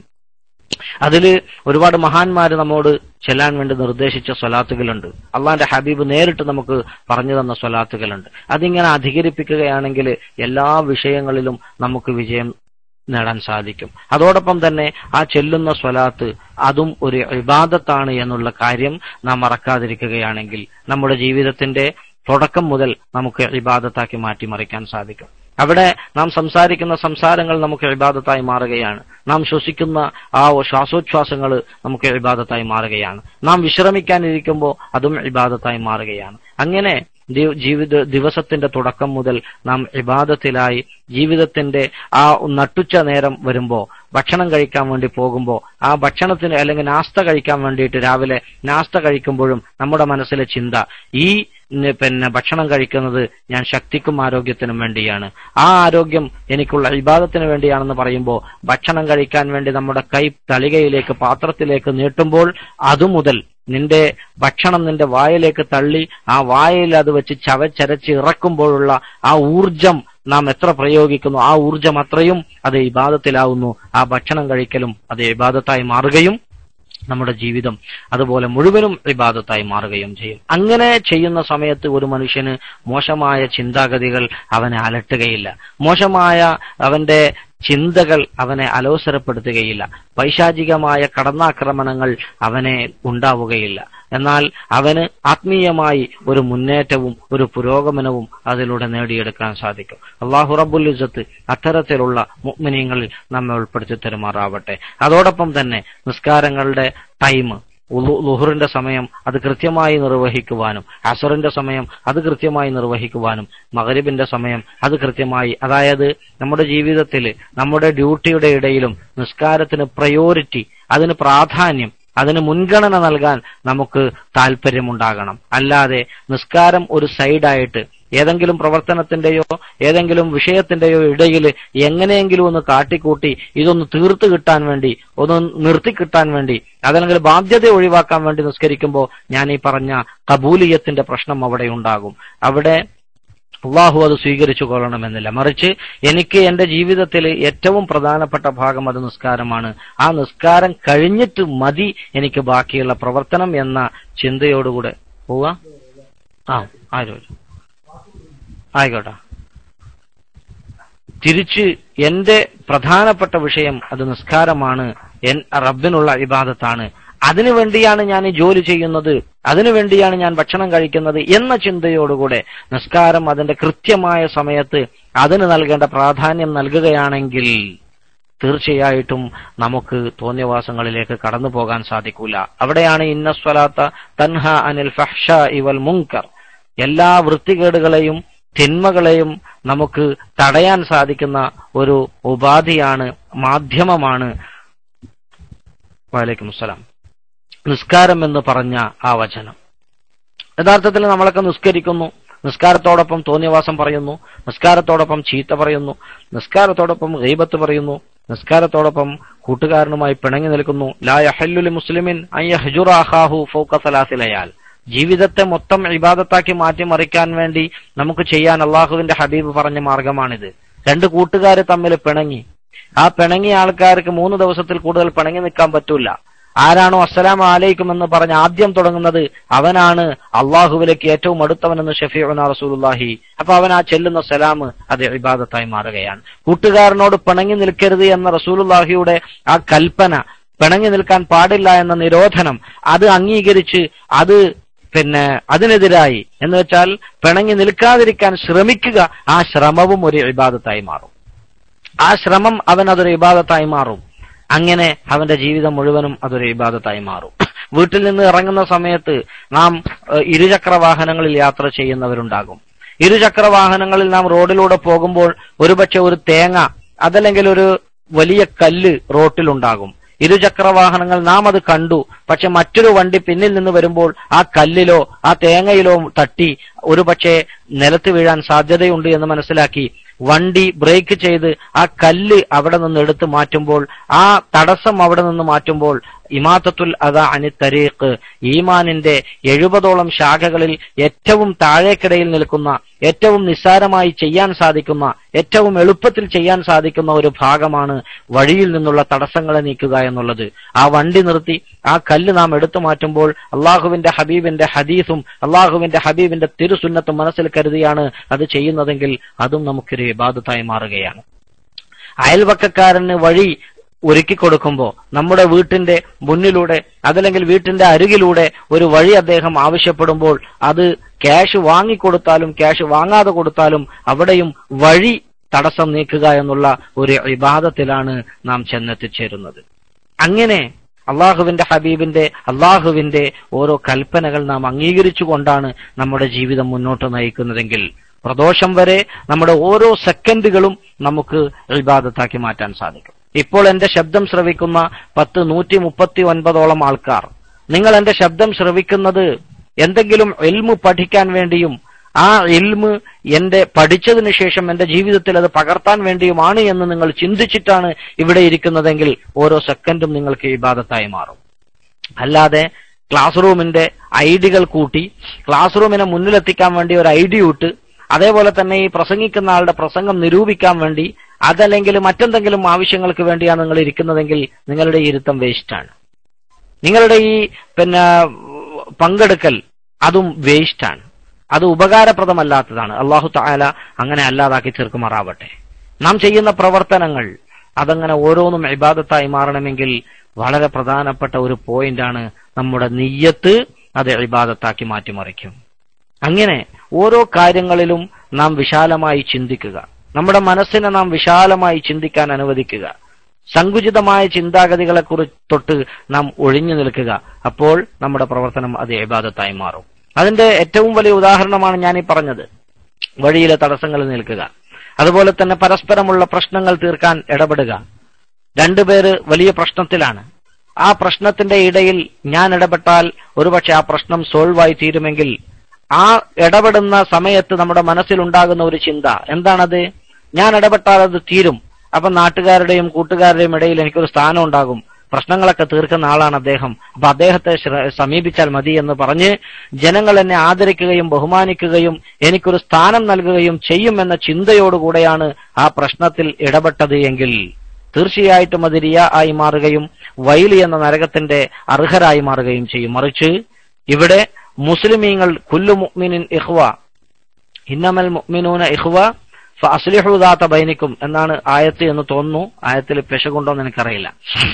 അതില് ഒരുപാട് മഹാന്മാര് നമ്മോട് ചെല്ലാൻ വേണ്ടി നിർദ്ദേശിച്ച സ്വലാത്തുകളുണ്ട് അള്ളാന്റെ ഹബീബ് നേരിട്ട് നമുക്ക് പറഞ്ഞു തന്ന സ്വലാത്തുകളുണ്ട് അതിങ്ങനെ അധികരിപ്പിക്കുകയാണെങ്കിൽ എല്ലാ വിഷയങ്ങളിലും നമുക്ക് വിജയം നേടാൻ സാധിക്കും അതോടൊപ്പം തന്നെ ആ ചെല്ലുന്ന സ്വലാത്ത് അതും ഒരു ഇബാദത്താണ് എന്നുള്ള കാര്യം നാം മറക്കാതിരിക്കുകയാണെങ്കിൽ നമ്മുടെ ജീവിതത്തിന്റെ തുടക്കം മുതൽ നമുക്ക് ഇബാദത്താക്കി മാറ്റിമറിക്കാൻ സാധിക്കും അവിടെ നാം സംസാരിക്കുന്ന സംസാരങ്ങൾ നമുക്ക് ഇബാദത്തായി മാറുകയാണ് നാം ശ്വസിക്കുന്ന ആ ശ്വാസോച്ഛ്വാസങ്ങൾ നമുക്ക് ഇബാദത്തായി മാറുകയാണ് നാം വിശ്രമിക്കാനിരിക്കുമ്പോൾ അതും ഇബാദത്തായി മാറുകയാണ് അങ്ങനെ ദി- ജീവിത ദിവസത്തിന്റെ തുടക്കം മുതൽ നാം ഇബാദത്തിലായി ജീവിതത്തിന്റെ ആ നട്ടുച്ച നേരം വരുമ്പോ ഭക്ഷണം കഴിക്കാൻ വേണ്ടി പോകുമ്പോ ആ ഭക്ഷണത്തിന് അല്ലെങ്കിൽ നാസ്ത കഴിക്കാൻ വേണ്ടിയിട്ട് രാവിലെ നാസ്ത കഴിക്കുമ്പോഴും നമ്മുടെ മനസ്സിലെ ചിന്ത ഈ ന് പിന്നെ ഭക്ഷണം കഴിക്കുന്നത് ഞാൻ ശക്തിക്കും ആരോഗ്യത്തിനും വേണ്ടിയാണ് ആ ആരോഗ്യം എനിക്കുള്ള ഇബാദത്തിന് വേണ്ടിയാണെന്ന് പറയുമ്പോൾ ഭക്ഷണം കഴിക്കാൻ വേണ്ടി നമ്മുടെ കൈ തളികയിലേക്ക് പാത്രത്തിലേക്ക് നീട്ടുമ്പോൾ അതുമുതൽ നിന്റെ ഭക്ഷണം നിന്റെ വായിലേക്ക് തള്ളി ആ വായിൽ അത് വെച്ച് ചവച്ചരച്ച് ഇറക്കുമ്പോഴുള്ള ആ ഊർജം നാം എത്ര പ്രയോഗിക്കുന്നു ആ ഊർജം അത്രയും അത് ഇബാദത്തിലാവുന്നു ആ ഭക്ഷണം കഴിക്കലും അത് ഇബാദത്തായി മാറുകയും നമ്മുടെ ജീവിതം അതുപോലെ മുഴുവനും ഇബാദത്തായി മാറുകയും ചെയ്യും അങ്ങനെ ചെയ്യുന്ന സമയത്ത് ഒരു മനുഷ്യന് മോശമായ ചിന്താഗതികൾ അവനെ അലട്ടുകയില്ല മോശമായ അവന്റെ ചിന്തകൾ അവനെ അലോസരപ്പെടുത്തുകയില്ല പൈശാചികമായ കടന്നാക്രമണങ്ങൾ അവനെ ഉണ്ടാവുകയില്ല എന്നാൽ അവന് ആത്മീയമായി ഒരു മുന്നേറ്റവും ഒരു പുരോഗമനവും അതിലൂടെ നേടിയെടുക്കാൻ സാധിക്കും അള്ളാഹു റബ്ബുൽ ഇസത്ത് അത്തരത്തിലുള്ള മുഗ്മിനീങ്ങളിൽ നമ്മെ ഉൾപ്പെടുത്തി തരുമാറാവട്ടെ അതോടൊപ്പം തന്നെ നിസ്കാരങ്ങളുടെ ടൈം ലുഹറിന്റെ സമയം അത് കൃത്യമായി നിർവഹിക്കുവാനും അസറിന്റെ സമയം അത് കൃത്യമായി നിർവഹിക്കുവാനും മകരിബിന്റെ സമയം അത് kൃത്യമായി അതായത് നമ്മുടെ ജീവിതത്തിൽ നമ്മുടെ ഡ്യൂട്ടിയുടെ ഇടയിലും നിസ്കാരത്തിന് പ്രയോറിറ്റി അതിന് പ്രാധാന്യം അതിന് മുൻഗണന നൽകാൻ നമുക്ക് താല്പര്യമുണ്ടാകണം അല്ലാതെ നിസ്കാരം ഒരു സൈഡായിട്ട് ഏതെങ്കിലും പ്രവർത്തനത്തിന്റെയോ ഏതെങ്കിലും വിഷയത്തിന്റെയോ ഇടയിൽ എങ്ങനെയെങ്കിലും ഒന്ന് കാട്ടിക്കൂട്ടി ഇതൊന്ന് തീർത്ത് കിട്ടാൻ വേണ്ടി ഒന്ന് നിർത്തി കിട്ടാൻ വേണ്ടി അതല്ലെങ്കിൽ ബാധ്യത ഒഴിവാക്കാൻ വേണ്ടി നിസ്കരിക്കുമ്പോൾ ഞാൻ ഈ പറഞ്ഞ കബൂലിയത്തിന്റെ പ്രശ്നം അവിടെ ഉണ്ടാകും അവിടെ അള്ളാഹു അത് സ്വീകരിച്ചു കൊള്ളണമെന്നില്ല മറിച്ച് എനിക്ക് എന്റെ ജീവിതത്തിൽ ഏറ്റവും പ്രധാനപ്പെട്ട ഭാഗം അത് നിസ്കാരമാണ് ആ നിസ്കാരം കഴിഞ്ഞിട്ട് മതി എനിക്ക് ബാക്കിയുള്ള പ്രവർത്തനം എന്ന ചിന്തയോടുകൂടെ പോവാ ആ ആരും ആയിക്കോട്ടെ തിരിച്ച് എന്റെ പ്രധാനപ്പെട്ട വിഷയം അത് നിസ്കാരമാണ് എൻ റബ്ബിനുള്ള ഇബാദത്താണ് അതിനു വേണ്ടിയാണ് ഞാൻ ഈ ജോലി ചെയ്യുന്നത് അതിനു വേണ്ടിയാണ് ഞാൻ ഭക്ഷണം കഴിക്കുന്നത് എന്ന ചിന്തയോടുകൂടെ നിസ്കാരം അതിന്റെ കൃത്യമായ സമയത്ത് അതിന് നൽകേണ്ട പ്രാധാന്യം നൽകുകയാണെങ്കിൽ തീർച്ചയായിട്ടും നമുക്ക് തോന്നിയവാസങ്ങളിലേക്ക് കടന്നു പോകാൻ സാധിക്കൂല അവിടെയാണ് ഇന്ന സ്വലാത്ത തൻഹ അനിൽ ഫഹ്ഷ ഇവൽ മുങ്കർ എല്ലാ വൃത്തികേടുകളെയും തിന്മകളെയും നമുക്ക് തടയാൻ സാധിക്കുന്ന ഒരു ഉപാധിയാണ് മാധ്യമമാണ് വാലേക്കും അസ്സലാം നിസ്കാരം എന്ന് പറഞ്ഞ ആ വചനം യഥാർത്ഥത്തിൽ നമ്മളൊക്കെ നിസ്കരിക്കുന്നു നിസ്കാരത്തോടൊപ്പം തോന്നിയവാസം പറയുന്നു നിസ്കാരത്തോടൊപ്പം ചീത്ത പറയുന്നു നിസ്കാരത്തോടൊപ്പം ഗൈബത്ത് പറയുന്നു നിസ്കാരത്തോടൊപ്പം കൂട്ടുകാരനുമായി പിണങ്ങി നിൽക്കുന്നു ലാ യഹല്ലുലി മുസ്ലിമിൻ അയ്യഹ്ജുറ അഖാഹു ഫൗക സലാസിലയാൽ ജീവിതത്തെ മൊത്തം ഇബാദത്താക്കി മാറ്റിമറിക്കാൻ വേണ്ടി നമുക്ക് ചെയ്യാൻ അള്ളാഹുവിന്റെ ഹബീബ് പറഞ്ഞ മാർഗമാണിത് രണ്ട് കൂട്ടുകാർ തമ്മിൽ പിണങ്ങി ആ പിണങ്ങിയ ആൾക്കാർക്ക് മൂന്ന് ദിവസത്തിൽ കൂടുതൽ പിണങ്ങി നിൽക്കാൻ പറ്റൂല ആരാണോ അസ്സലാം അലൈക്കും എന്ന് പറഞ്ഞ് ആദ്യം തുടങ്ങുന്നത് അവനാണ് അള്ളാഹുവിലേക്ക് ഏറ്റവും അടുത്തവനെന്ന് ഷഫീഉന റസൂലുള്ളാഹി അപ്പൊ അവൻ ആ ചെല്ലുന്ന സലാം അത് ഇബാദത്തായി മാറുകയാണ് കൂട്ടുകാരനോട് പിണങ്ങി നിൽക്കരുത് എന്ന റസൂലുള്ളാഹിയുടെ ആ കൽപ്പന പിണങ്ങി നിൽക്കാൻ പാടില്ല എന്ന നിരോധനം അത് അംഗീകരിച്ച് അത് പിന്നെ അതിനെതിരായി എന്ന് വെച്ചാൽ പിണങ്ങി നിൽക്കാതിരിക്കാൻ ശ്രമിക്കുക ആ ശ്രമവും ഒരു ഇബാദത്തായി മാറും ആ ശ്രമം അവൻ അതൊരു ഇബാദത്തായി മാറും അങ്ങനെ അവന്റെ ജീവിതം മുഴുവനും അതൊരു ഇബാദത്തായി മാറും വീട്ടിൽ നിന്ന് ഇറങ്ങുന്ന സമയത്ത് നാം ഏഹ്, ഇരുചക്ര വാഹനങ്ങളിൽ യാത്ര ചെയ്യുന്നവരുണ്ടാകും ഇരുചക്ര വാഹനങ്ങളിൽ നാം റോഡിലൂടെ പോകുമ്പോൾ ഒരുപക്ഷെ ഒരു തേങ്ങ അതല്ലെങ്കിൽ ഒരു വലിയ കല്ല് റോട്ടിലുണ്ടാകും ഇരുചക്ര വാഹനങ്ങൾ നാം അത് കണ്ടു പക്ഷെ മറ്റൊരു വണ്ടി പിന്നിൽ നിന്ന് വരുമ്പോൾ ആ കല്ലിലോ ആ തേങ്ങയിലോ തട്ടി ഒരുപക്ഷെ നിലത്ത് വീഴാൻ സാധ്യതയുണ്ട് എന്ന് മനസ്സിലാക്കി വണ്ടി ബ്രേക്ക് ചെയ്ത് ആ കല്ല് അവിടെ നിന്ന് എടുത്തു മാറ്റുമ്പോൾ ആ തടസ്സം അവിടെ നിന്ന് മാറ്റുമ്പോൾ ഇമാത്തത്തുൽ അത അനി തരീഖ് ഈമാനിന്റെ എഴുപതോളം ശാഖകളിൽ ഏറ്റവും താഴേക്കിടയിൽ നിൽക്കുന്ന ഏറ്റവും നിസ്സാരമായി ചെയ്യാൻ സാധിക്കുന്ന ഏറ്റവും എളുപ്പത്തിൽ ചെയ്യാൻ സാധിക്കുന്ന ഒരു ഭാഗമാണ് വഴിയിൽ നിന്നുള്ള തടസ്സങ്ങളെ നീക്കുക എന്നുള്ളത് ആ വണ്ടി നിർത്തി ആ കല്ല് നാം എടുത്തു മാറ്റുമ്പോൾ അള്ളാഹുവിന്റെ ഹബീബിന്റെ ഹദീസും അള്ളാഹുവിന്റെ ഹബീബിന്റെ തിരുസുന്നത്തും മനസ്സിൽ കരുതിയാണ് അത് ചെയ്യുന്നതെങ്കിൽ അതും നമുക്കൊരു ഇബാദത്തായി മാറുകയാണ് അയൽവക്കക്കാരന് വഴി ഒരുക്കി കൊടുക്കുമ്പോ നമ്മുടെ വീട്ടിന്റെ മുന്നിലൂടെ അതല്ലെങ്കിൽ വീട്ടിന്റെ അരികിലൂടെ ഒരു വഴി അദ്ദേഹം ആവശ്യപ്പെടുമ്പോൾ അത് ക്യാഷ് വാങ്ങിക്കൊടുത്താലും ക്യാഷ് വാങ്ങാതെ കൊടുത്താലും അവിടെയും വഴി തടസ്സം നീക്കുക എന്നുള്ള ഒരു ഇബാദത്തിലാണ് നാം ചെന്നെത്തിച്ചേരുന്നത് അങ്ങനെ അള്ളാഹുവിന്റെ ഹബീബിന്റെ അള്ളാഹുവിന്റെ ഓരോ കൽപ്പനകൾ നാം അംഗീകരിച്ചുകൊണ്ടാണ് നമ്മുടെ ജീവിതം മുന്നോട്ട് നയിക്കുന്നതെങ്കിൽ പ്രദോഷം വരെ നമ്മുടെ ഓരോ സെക്കൻഡുകളും നമുക്ക് ഇബാദത്താക്കി മാറ്റാൻ സാധിക്കും ഇപ്പോൾ എന്റെ ശബ്ദം ശ്രവിക്കുന്ന പത്ത് നൂറ്റി മുപ്പത്തി ഒൻപതോളം ആൾക്കാർ നിങ്ങൾ എന്റെ ശബ്ദം ശ്രവിക്കുന്നത് എന്തെങ്കിലും എൽമ് പഠിക്കാൻ വേണ്ടിയും ആ എൽമ് എന്റെ പഠിച്ചതിന് ശേഷം എന്റെ ജീവിതത്തിൽ അത് പകർത്താൻ വേണ്ടിയുമാണ് എന്ന് നിങ്ങൾ ചിന്തിച്ചിട്ടാണ് ഇവിടെ ഇരിക്കുന്നതെങ്കിൽ ഓരോ സെക്കൻഡും നിങ്ങൾക്ക് ഇബാദത്തായി മാറും അല്ലാതെ ക്ലാസ് റൂമിന്റെ ഐഡികൾ കൂട്ടി ക്ലാസ് റൂമിനെ മുന്നിലെത്തിക്കാൻ വേണ്ടി ഒരു ഐഡി ഇട്ട് അതേപോലെ തന്നെ ഈ പ്രസംഗിക്കുന്ന ആളുടെ പ്രസംഗം നിരൂപിക്കാൻ വേണ്ടി അതല്ലെങ്കിൽ മറ്റെന്തെങ്കിലും ആവശ്യങ്ങൾക്ക് വേണ്ടിയാണ് നിങ്ങൾ ഇരിക്കുന്നതെങ്കിൽ നിങ്ങളുടെ ഈ ഇരുത്തം വേസ്റ്റാണ് നിങ്ങളുടെ ഈ പിന്നെ പങ്കെടുക്കൽ അതും വേസ്റ്റാണ് അത് ഉപകാരപ്രദമല്ലാത്തതാണ് അള്ളാഹു താല അങ്ങനെ അല്ലാതാക്കി തീർക്കുമാറാവട്ടെ നാം ചെയ്യുന്ന പ്രവർത്തനങ്ങൾ അതങ്ങനെ ഓരോന്നും ഇബാദത്തായി മാറണമെങ്കിൽ വളരെ പ്രധാനപ്പെട്ട ഒരു പോയിന്റാണ് നമ്മുടെ നെയ്യത്ത് അത് ഇബാദത്താക്കി മാറ്റിമറിക്കും അങ്ങനെ ഓരോ കാര്യങ്ങളിലും നാം വിശാലമായി ചിന്തിക്കുക നമ്മുടെ മനസ്സിനെ നാം വിശാലമായി ചിന്തിക്കാൻ അനുവദിക്കുക സങ്കുചിതമായ ചിന്താഗതികളെ കുറിച്ച് തൊട്ട് നാം ഒഴിഞ്ഞു നിൽക്കുക അപ്പോൾ നമ്മുടെ പ്രവർത്തനം അത് ഇബാദത്തായി മാറും അതിന്റെ ഏറ്റവും വലിയ ഉദാഹരണമാണ് ഞാൻ ഈ പറഞ്ഞത് വഴിയിലെ തടസ്സങ്ങളിൽ നിൽക്കുക അതുപോലെ തന്നെ പരസ്പരമുള്ള പ്രശ്നങ്ങൾ തീർക്കാൻ ഇടപെടുക രണ്ടുപേര് വലിയ പ്രശ്നത്തിലാണ് ആ പ്രശ്നത്തിന്റെ ഇടയിൽ ഞാൻ ഇടപെട്ടാൽ ഒരുപക്ഷെ ആ പ്രശ്നം സോൾവ് ആയി തീരുമെങ്കിൽ ആ ഇടപെടുന്ന സമയത്ത് നമ്മുടെ മനസ്സിലുണ്ടാകുന്ന ഒരു ചിന്ത എന്താണത് ഞാൻ ഇടപെട്ടാൽ അത് തീരും അപ്പൊ നാട്ടുകാരുടെയും കൂട്ടുകാരുടെയും ഇടയിൽ എനിക്കൊരു സ്ഥാനം ഉണ്ടാകും പ്രശ്നങ്ങളൊക്കെ തീർക്കുന്ന ആളാണ് അദ്ദേഹം അപ്പൊ അദ്ദേഹത്തെ ശ്ര- സമീപിച്ചാൽ മതി എന്ന് പറഞ്ഞ് ജനങ്ങൾ എന്നെ ആദരിക്കുകയും ബഹുമാനിക്കുകയും എനിക്കൊരു സ്ഥാനം നൽകുകയും ചെയ്യുമെന്ന ചിന്തയോടുകൂടെയാണ് ആ പ്രശ്നത്തിൽ ഇടപെട്ടത് എങ്കിൽ തീർച്ചയായിട്ടും അത് റിയ ആയി മാറുകയും വൈലി എന്ന നരകത്തിന്റെ അർഹരായി മാറുകയും ചെയ്യും മറിച്ച് ഇവിടെ മുസ്ലിമീങ്ങൾ കുല്ലു മുഅ്മിനിൻ ഇഖ്വ ഇന്നമൽ മുഅ്മിനൂന ഇഖ്വ ഫഅസ്ലിഹു ദാത ബൈനിക്കും എന്നാണ് ആയത്ത് എന്ന് തോന്നുന്നു ആയത്തിൽ പെശകുണ്ടോ എന്ന് എനിക്കറിയില്ല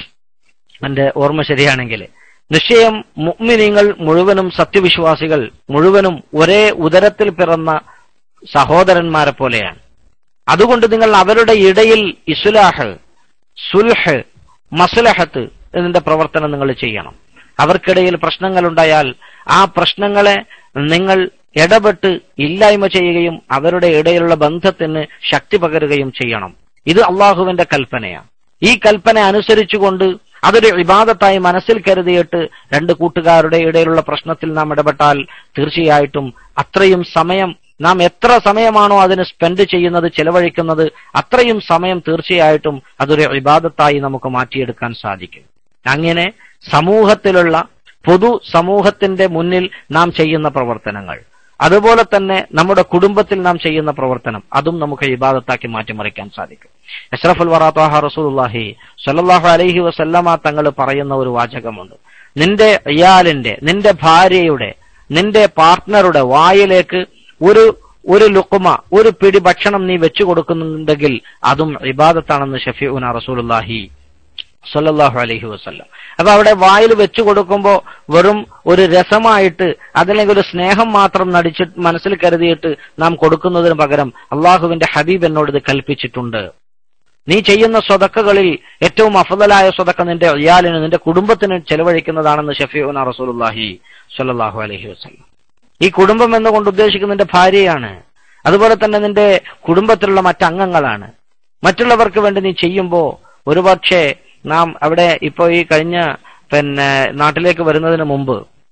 എന്റെ ഓർമ്മ ശരിയാണെങ്കിൽ നിശ്ചയം മുഅ്മിനീങ്ങൾ മുഴുവനും സത്യവിശ്വാസികൾ മുഴുവനും ഒരേ ഉദരത്തിൽ പിറന്ന സഹോദരന്മാരെ പോലെയാണ് അതുകൊണ്ട് നിങ്ങൾ അവരുടെ ഇടയിൽ ഇസ്ലാഹ് സുൽഹ് മസ്ലഹത്ത് ഇതിന്റെ പ്രവർത്തനം നിങ്ങൾ ചെയ്യണം അവർക്കിടയിൽ പ്രശ്നങ്ങളുണ്ടായാൽ ആ പ്രശ്നങ്ങളെ നിങ്ങൾ ഇടപെട്ട് ഇല്ലായ്മ ചെയ്യുകയും അവരുടെ ഇടയിലുള്ള ബന്ധത്തിന് ശക്തി പകരുകയും ചെയ്യണം ഇത് അള്ളാഹുവിന്റെ കൽപ്പനയാണ് ഈ കൽപ്പന അനുസരിച്ചുകൊണ്ട് അതൊരു വിവാദത്തായി മനസ്സിൽ കരുതിയിട്ട് രണ്ട് കൂട്ടുകാരുടെ ഇടയിലുള്ള പ്രശ്നത്തിൽ നാം ഇടപെട്ടാൽ തീർച്ചയായിട്ടും അത്രയും സമയം നാം എത്ര സമയമാണോ അതിന് സ്പെൻഡ് ചെയ്യുന്നത് ചെലവഴിക്കുന്നത് അത്രയും സമയം തീർച്ചയായിട്ടും അതൊരു വിവാദത്തായി നമുക്ക് മാറ്റിയെടുക്കാൻ സാധിക്കും അങ്ങനെ സമൂഹത്തിലുള്ള പൊതു സമൂഹത്തിന്റെ മുന്നിൽ നാം ചെയ്യുന്ന പ്രവർത്തനങ്ങൾ അതുപോലെ തന്നെ നമ്മുടെ കുടുംബത്തിൽ നാം ചെയ്യുന്ന പ്രവർത്തനം അതും നമുക്ക് ഇബാദത്താക്കി മാറ്റിമറിക്കാൻ സാധിക്കും അഷ്റഫുൽ വറാത്താഹ റസൂലുള്ളാഹി സ്വല്ലല്ലാഹു അലൈഹി വസല്ലമ തങ്ങൾ പറയുന്ന ഒരു വാചകമുണ്ട് നിന്റെ ഇയാലിന്റെ നിന്റെ ഭാര്യയുടെ നിന്റെ പാർട്ട്ണറുടെ വായിലേക്ക് ഒരു ഒരു ലുക്കുമ ഒരു പിടി ഭക്ഷണം നീ വെച്ചു കൊടുക്കുന്നുണ്ടെങ്കിൽ അതും ഇബാദത്താണെന്ന് ഷഫീഉന റസൂലുള്ളാഹി സല്ലല്ലാഹു അലൈഹി വസല്ലം അപ്പൊ അവിടെ വായിൽ വെച്ചു കൊടുക്കുമ്പോ വെറും ഒരു രസമായിട്ട് അതല്ലെങ്കിൽ ഒരു സ്നേഹം മാത്രം നടിച്ച് മനസ്സിൽ കരുതിയിട്ട് നാം കൊടുക്കുന്നതിന് പകരം അള്ളാഹുവിന്റെ ഹബീബ് എന്നോട് ഇത് കൽപ്പിച്ചിട്ടുണ്ട് നീ ചെയ്യുന്ന സ്വതക്കകളിൽ ഏറ്റവും അഫദലായ സ്വതക്ക നിന്റെ ഇയാലിന് നിന്റെ കുടുംബത്തിന് ചെലവഴിക്കുന്നതാണെന്ന് ഷഫീഉന റസൂലുള്ളാഹി സ്വല്ലല്ലാഹു അലൈഹി വസല്ലം ഈ കുടുംബം എന്നുകൊണ്ട് ഉദ്ദേശിക്കുന്ന നിന്റെ ഭാര്യയാണ് അതുപോലെ തന്നെ നിന്റെ കുടുംബത്തിലുള്ള മറ്റംഗങ്ങളാണ് മറ്റുള്ളവർക്ക് വേണ്ടി നീ ചെയ്യുമ്പോ ഒരുപക്ഷെ നാം അവിടെ ഇപ്പോ ഈ കഴിഞ്ഞ പിന്നെ നാട്ടിലേക്ക് വരുന്നതിന് മുമ്പ്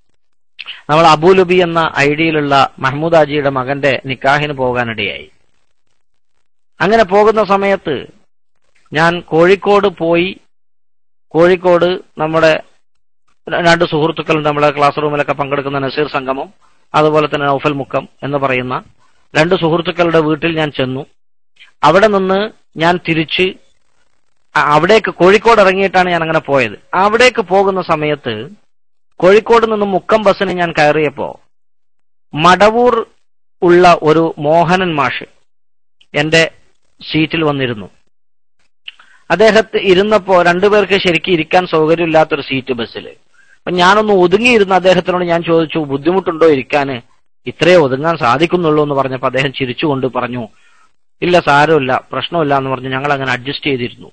നമ്മൾ അബൂലുബി എന്ന ഐഡിയിലുള്ള മഹ്മൂദ് ആജിയുടെ മകന്റെ നിക്കാഹിന് പോകാനിടയായി അങ്ങനെ പോകുന്ന സമയത്ത് ഞാൻ കോഴിക്കോട് പോയി കോഴിക്കോട് നമ്മുടെ രണ്ട് സുഹൃത്തുക്കളുണ്ട് നമ്മുടെ ക്ലാസ് റൂമിലൊക്കെ പങ്കെടുക്കുന്ന നസീർ സംഗമം അതുപോലെ തന്നെ നൗഫൽ മുക്കം എന്ന് പറയുന്ന രണ്ട് സുഹൃത്തുക്കളുടെ വീട്ടിൽ ഞാൻ ചെന്നു അവിടെ നിന്ന് ഞാൻ തിരിച്ച് അവിടേക്ക് കോഴിക്കോട് ഇറങ്ങിയിട്ടാണ് ഞാൻ അങ്ങനെ പോയത് അവിടേക്ക് പോകുന്ന സമയത്ത് കോഴിക്കോട് നിന്ന് മുക്കം ബസ്സിന് ഞാൻ കയറിയപ്പോ മടവൂർ ഉള്ള ഒരു മോഹനൻ മാഷ് എന്റെ സീറ്റിൽ വന്നിരുന്നു അദ്ദേഹത്തെ ഇരുന്നപ്പോ രണ്ടുപേർക്ക് ശരിക്കും ഇരിക്കാൻ സൗകര്യമില്ലാത്തൊരു സീറ്റ് ബസ്സിൽ അപ്പൊ ഞാനൊന്ന് ഒതുങ്ങിയിരുന്ന അദ്ദേഹത്തിനോട് ഞാൻ ചോദിച്ചു ബുദ്ധിമുട്ടുണ്ടോ ഇരിക്കാന് ഇത്രേ ഒതുങ്ങാൻ സാധിക്കുന്നുള്ളൂ എന്ന് പറഞ്ഞപ്പോ അദ്ദേഹം ചിരിച്ചുകൊണ്ട് പറഞ്ഞു ഇല്ല സാരമില്ല പ്രശ്നമില്ല എന്ന് പറഞ്ഞ് ഞങ്ങൾ അങ്ങനെ അഡ്ജസ്റ്റ് ചെയ്തിരുന്നു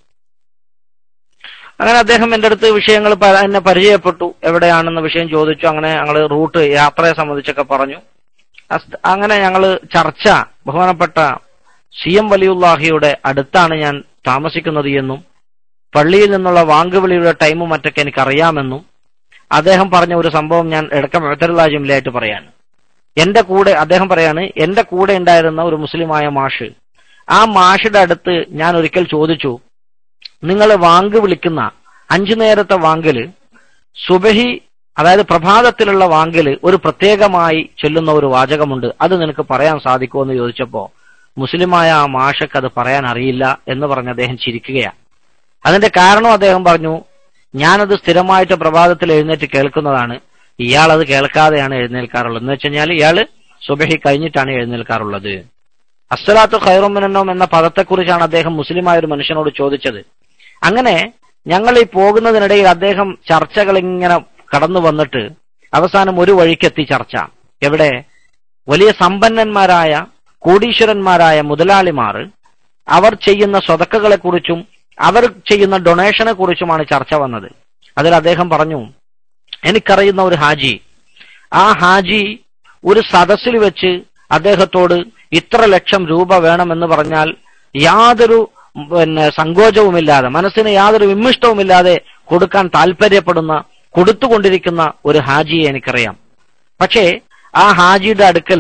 അങ്ങനെ അദ്ദേഹം എന്റെ അടുത്ത് വിഷയങ്ങൾ എന്നെ പരിചയപ്പെട്ടു എവിടെയാണെന്ന വിഷയം ചോദിച്ചു അങ്ങനെ ഞങ്ങൾ റൂട്ട് യാത്രയെ സംബന്ധിച്ചൊക്കെ പറഞ്ഞു അങ്ങനെ ഞങ്ങൾ ചർച്ച ബഹുമാനപ്പെട്ട സി എം വലിയുല്ലാഹിയുടെ അടുത്താണ് ഞാൻ താമസിക്കുന്നത് എന്നും പള്ളിയിൽ നിന്നുള്ള വാങ്കുവിളിയുടെ ടൈമും മറ്റൊക്കെ എനിക്കറിയാമെന്നും അദ്ദേഹം പറഞ്ഞ ഒരു സംഭവം ഞാൻ ഇടക്ക മെത്തരുള്ള ജിംലയായിട്ട് പറയാണ് എന്റെ കൂടെ അദ്ദേഹം പറയാണ് എന്റെ കൂടെ ഉണ്ടായിരുന്ന ഒരു മുസ്ലിമായ മാഷ് ആ മാഷിന്റെ അടുത്ത് ഞാൻ ഒരിക്കൽ ചോദിച്ചു നിങ്ങൾ വാങ്ക് വിളിക്കുന്ന അഞ്ചു നേരത്തെ വാങ്കില് സുബഹി അതായത് പ്രഭാതത്തിലുള്ള വാങ്കില് ഒരു പ്രത്യേകമായി ചൊല്ലുന്ന ഒരു വാചകമുണ്ട് അത് നിനക്ക് പറയാൻ സാധിക്കുമോ എന്ന് ചോദിച്ചപ്പോ മുസ്ലിമായ ആ മാഷക്ക് അത് പറയാൻ അറിയില്ല എന്ന് പറഞ്ഞ് അദ്ദേഹം ചിരിക്കുകയാണ് അതിന്റെ കാരണം അദ്ദേഹം പറഞ്ഞു ഞാനത് സ്ഥിരമായിട്ട് പ്രഭാതത്തിൽ എഴുന്നേറ്റ് കേൾക്കുന്നതാണ് ഇയാൾ അത് കേൾക്കാതെയാണ് എഴുന്നേൽക്കാറുള്ളത് എന്ന് വെച്ച് കഴിഞ്ഞാൽ ഇയാള് സുബഹി കഴിഞ്ഞിട്ടാണ് എഴുന്നേൽക്കാറുള്ളത് അസ്സലാത്തു ഖൈറുമിനോം എന്ന പദത്തെക്കുറിച്ചാണ് അദ്ദേഹം മുസ്ലിമായ ഒരു മനുഷ്യനോട് ചോദിച്ചത് അങ്ങനെ ഞങ്ങൾ ഈ പോകുന്നതിനിടയിൽ അദ്ദേഹം ചർച്ചകൾ ഇങ്ങനെ കടന്നു വന്നിട്ട് അവസാനം ഒരു വഴിക്കെത്തി ചർച്ച എവിടെ വലിയ സമ്പന്നന്മാരായ കോടീശ്വരന്മാരായ മുതലാളിമാർ അവർ ചെയ്യുന്ന സ്വതക്കകളെ കുറിച്ചും അവർ ചെയ്യുന്ന ഡൊണേഷനെ കുറിച്ചുമാണ് ചർച്ച വന്നത് അതിൽ അദ്ദേഹം പറഞ്ഞു എനിക്കറിയുന്ന ഒരു ഹാജി ആ ഹാജി ഒരു സദസ്സിൽ വെച്ച് അദ്ദേഹത്തോട് ഇത്ര ലക്ഷം രൂപ വേണമെന്ന് പറഞ്ഞാൽ യാതൊരു പിന്നെ സങ്കോചവുമില്ലാതെ മനസ്സിന് യാതൊരു വിമ്മിഷ്ടവുമില്ലാതെ കൊടുക്കാൻ താല്പര്യപ്പെടുന്ന കൊടുത്തുകൊണ്ടിരിക്കുന്ന ഒരു ഹാജിയെ എനിക്കറിയാം പക്ഷേ ആ ഹാജിയുടെ അടുക്കൽ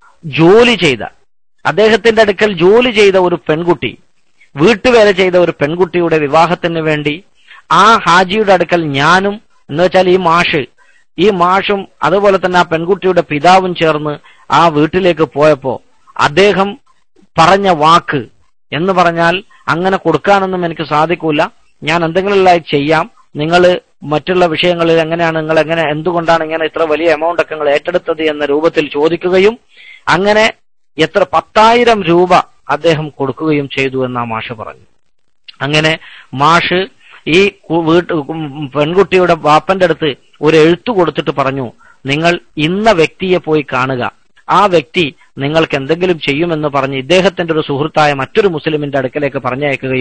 ജോലി ചെയ്ത അദ്ദേഹത്തിന്റെ അടുക്കൽ ജോലി ചെയ്ത ഒരു പെൺകുട്ടി വീട്ടുവേല ചെയ്ത ഒരു പെൺകുട്ടിയുടെ വിവാഹത്തിന് വേണ്ടി ആ ഹാജിയുടെ അടുക്കൽ ഞാനും എന്ന് വെച്ചാൽ ഈ മാഷ് ഈ മാഷും അതുപോലെ തന്നെ ആ പെൺകുട്ടിയുടെ പിതാവും ചേർന്ന് ആ വീട്ടിലേക്ക് പോയപ്പോ അദ്ദേഹം പറഞ്ഞ വാക്ക് എന്ന് പറഞ്ഞാൽ അങ്ങനെ കൊടുക്കാനൊന്നും എനിക്ക് സാധിക്കൂല ഞാൻ എന്തെങ്കിലും ചെയ്യാം നിങ്ങൾ മറ്റുള്ള വിഷയങ്ങളിൽ എങ്ങനെയാണ് നിങ്ങൾ എങ്ങനെ എന്തുകൊണ്ടാണ് ഇങ്ങനെ ഇത്ര വലിയ എമൗണ്ട് ഒക്കെ നിങ്ങൾ ഏറ്റെടുത്തത് എന്ന രൂപത്തിൽ ചോദിക്കുകയും അങ്ങനെ എത്ര പത്തായിരം രൂപ അദ്ദേഹം കൊടുക്കുകയും ചെയ്തു എന്ന് ആ മാഷ് പറഞ്ഞു അങ്ങനെ മാഷ് ഈ വീട്ട് പെൺകുട്ടിയുടെ വാപ്പന്റെ അടുത്ത് ഒരു എഴുത്തു കൊടുത്തിട്ട് പറഞ്ഞു നിങ്ങൾ ഇന്ന വ്യക്തിയെ പോയി കാണുക ആ വ്യക്തി നിങ്ങൾക്ക് എന്തെങ്കിലും ചെയ്യുമെന്ന് പറഞ്ഞ് ഇദ്ദേഹത്തിന്റെ ഒരു സുഹൃത്തായ മറ്റൊരു മുസ്ലിമിന്റെ അടുക്കലേക്ക് പറഞ്ഞയക്കുകയും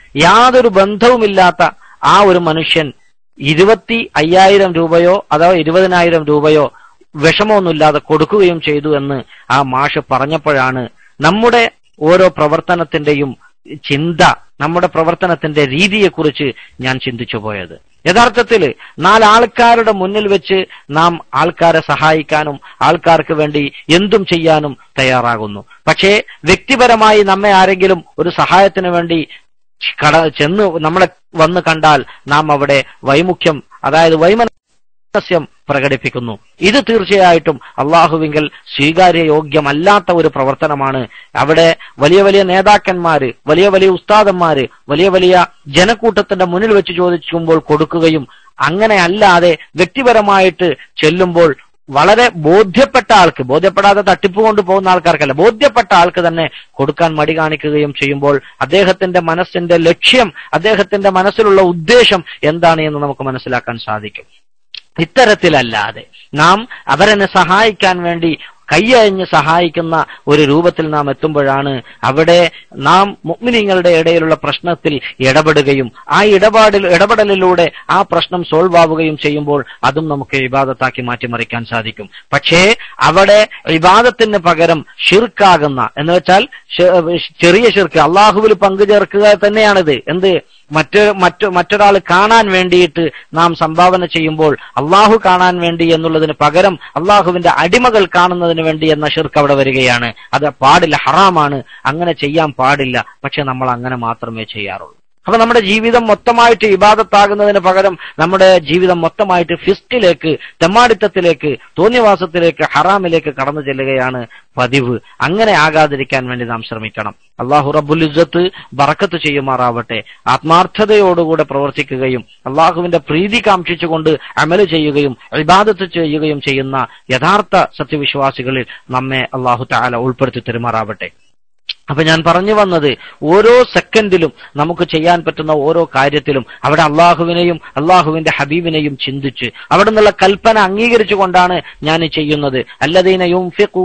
യാതൊരു ബന്ധവുമില്ലാത്ത ആ ഒരു മനുഷ്യൻ ഇരുപത്തി അയ്യായിരം രൂപയോ അഥവാ ഇരുപതിനായിരം രൂപയോ വിഷമമൊന്നുമില്ലാതെ കൊടുക്കുകയും ചെയ്തു എന്ന് ആ മാഷ് പറഞ്ഞപ്പോഴാണ് നമ്മുടെ ഓരോ പ്രവർത്തനത്തിന്റെയും ചിന്ത നമ്മുടെ പ്രവർത്തനത്തിന്റെ രീതിയെക്കുറിച്ച് ഞാൻ ചിന്തിച്ചു പോയത് യഥാർത്ഥത്തിൽ നാലാൾക്കാരുടെ മുന്നിൽ വെച്ച് നാം ആൾക്കാരെ സഹായിക്കാനും ആൾക്കാർക്ക് വേണ്ടി എന്തും ചെയ്യാനും തയ്യാറാകുന്നു പക്ഷേ വ്യക്തിപരമായി നമ്മെ ആരെങ്കിലും ഒരു സഹായത്തിന് വേണ്ടി കട ചെന്ന് നമ്മളെ വന്ന് കണ്ടാൽ നാം അവിടെ വൈമുഖ്യം അതായത് വൈമനസ്യം പ്രകടിപ്പിക്കുന്നു ഇത് തീർച്ചയായിട്ടും അള്ളാഹുവിങ്കൽ സ്വീകാര്യയോഗ്യമല്ലാത്ത ഒരു പ്രവർത്തനമാണ് അവിടെ വലിയ വലിയ നേതാക്കന്മാര് വലിയ വലിയ ഉസ്താദന്മാര് വലിയ വലിയ ജനക്കൂട്ടത്തിന്റെ മുന്നിൽ വെച്ച് ചോദിക്കുമ്പോൾ കൊടുക്കുകയും അങ്ങനെ അല്ലാതെ വ്യക്തിപരമായിട്ട് ചെല്ലുമ്പോൾ വളരെ ബോധ്യപ്പെട്ട ആൾക്ക് ബോധ്യപ്പെടാതെ തട്ടിപ്പ് കൊണ്ട് പോകുന്ന ആൾക്കാർക്കല്ല ബോധ്യപ്പെട്ട ആൾക്ക് തന്നെ കൊടുക്കാൻ മടി കാണിക്കുകയും ചെയ്യുമ്പോൾ അദ്ദേഹത്തിന്റെ മനസ്സിന്റെ ലക്ഷ്യം അദ്ദേഹത്തിന്റെ മനസ്സിലുള്ള ഉദ്ദേശം എന്താണ് എന്ന് നമുക്ക് മനസ്സിലാക്കാൻ സാധിക്കും ഇത്തരത്തിലല്ലാതെ നാം അവരെന്നെ സഹായിക്കാൻ വേണ്ടി കയ്യഴിഞ്ഞ് സഹായിക്കുന്ന ഒരു രൂപത്തിൽ നാം എത്തുമ്പോഴാണ് അവിടെ നാം മുഗ്മിനിങ്ങളുടെ ഇടയിലുള്ള പ്രശ്നത്തിൽ ഇടപെടുകയും ആ ഇടപാടിൽ ഇടപെടലിലൂടെ ആ പ്രശ്നം സോൾവ് ആവുകയും ചെയ്യുമ്പോൾ അതും നമുക്ക് ഇബാദത്താക്കി മാറ്റിമറിക്കാൻ സാധിക്കും പക്ഷേ അവിടെ ഇബാദത്തിന് പകരം ഷിർക്കാകുന്ന എന്ന് വെച്ചാൽ ചെറിയ ഷിർക്ക് അള്ളാഹുവിൽ പങ്കുചേർക്കുക തന്നെയാണിത് എന്ത് മറ്റ് മറ്റു മറ്റൊരാൾ കാണാൻ വേണ്ടിയിട്ട് നാം സംഭാവന ചെയ്യുമ്പോൾ അള്ളാഹു കാണാൻ വേണ്ടി എന്നുള്ളതിന് പകരം അള്ളാഹുവിന്റെ അടിമകൾ കാണുന്നതിന് വേണ്ടി എന്ന ഷിർക്ക് അവിടെ വരികയാണ് അത് പാടില്ല ഹറാമാണ് അങ്ങനെ ചെയ്യാൻ പാടില്ല പക്ഷെ നമ്മൾ അങ്ങനെ മാത്രമേ ചെയ്യാറുള്ളൂ അപ്പൊ നമ്മുടെ ജീവിതം മൊത്തമായിട്ട് ഇബാദത്താകുന്നതിന് പകരം നമ്മുടെ ജീവിതം മൊത്തമായിട്ട് ഫിസ്റ്റിലേക്ക് തെമ്മാടിത്തത്തിലേക്ക് തോന്നിവാസത്തിലേക്ക് ഹറാമിലേക്ക് കടന്നു ചെല്ലുകയാണ് പതിവ് അങ്ങനെ ആകാതിരിക്കാൻ വേണ്ടി നാം ശ്രമിക്കണം അള്ളാഹു റബ്ബുൽ ഇസ്സത്ത് ബറക്കത്ത് ചെയ്യുമാറാവട്ടെ ആത്മാർത്ഥതയോടുകൂടെ പ്രവർത്തിക്കുകയും അള്ളാഹുവിന്റെ പ്രീതി കാക്ഷിച്ചുകൊണ്ട് അമല് ചെയ്യുകയും ഇബാദത്ത് ചെയ്യുകയും ചെയ്യുന്ന യഥാർത്ഥ സത്യവിശ്വാസികളിൽ നമ്മെ അള്ളാഹു താല ഉൾപ്പെടുത്തി തെരുമാറാവട്ടെ അപ്പൊ ഞാൻ പറഞ്ഞു വന്നത് ഓരോ സെക്കൻഡിലും നമുക്ക് ചെയ്യാൻ പറ്റുന്ന ഓരോ കാര്യത്തിലും അവിടെ അള്ളാഹുവിനെയും അള്ളാഹുവിന്റെ ഹബീബിനെയും ചിന്തിച്ച് അവിടെ നിന്നുള്ള കൽപ്പന അംഗീകരിച്ചുകൊണ്ടാണ് ഞാൻ ചെയ്യുന്നത് അല്ലദീനയും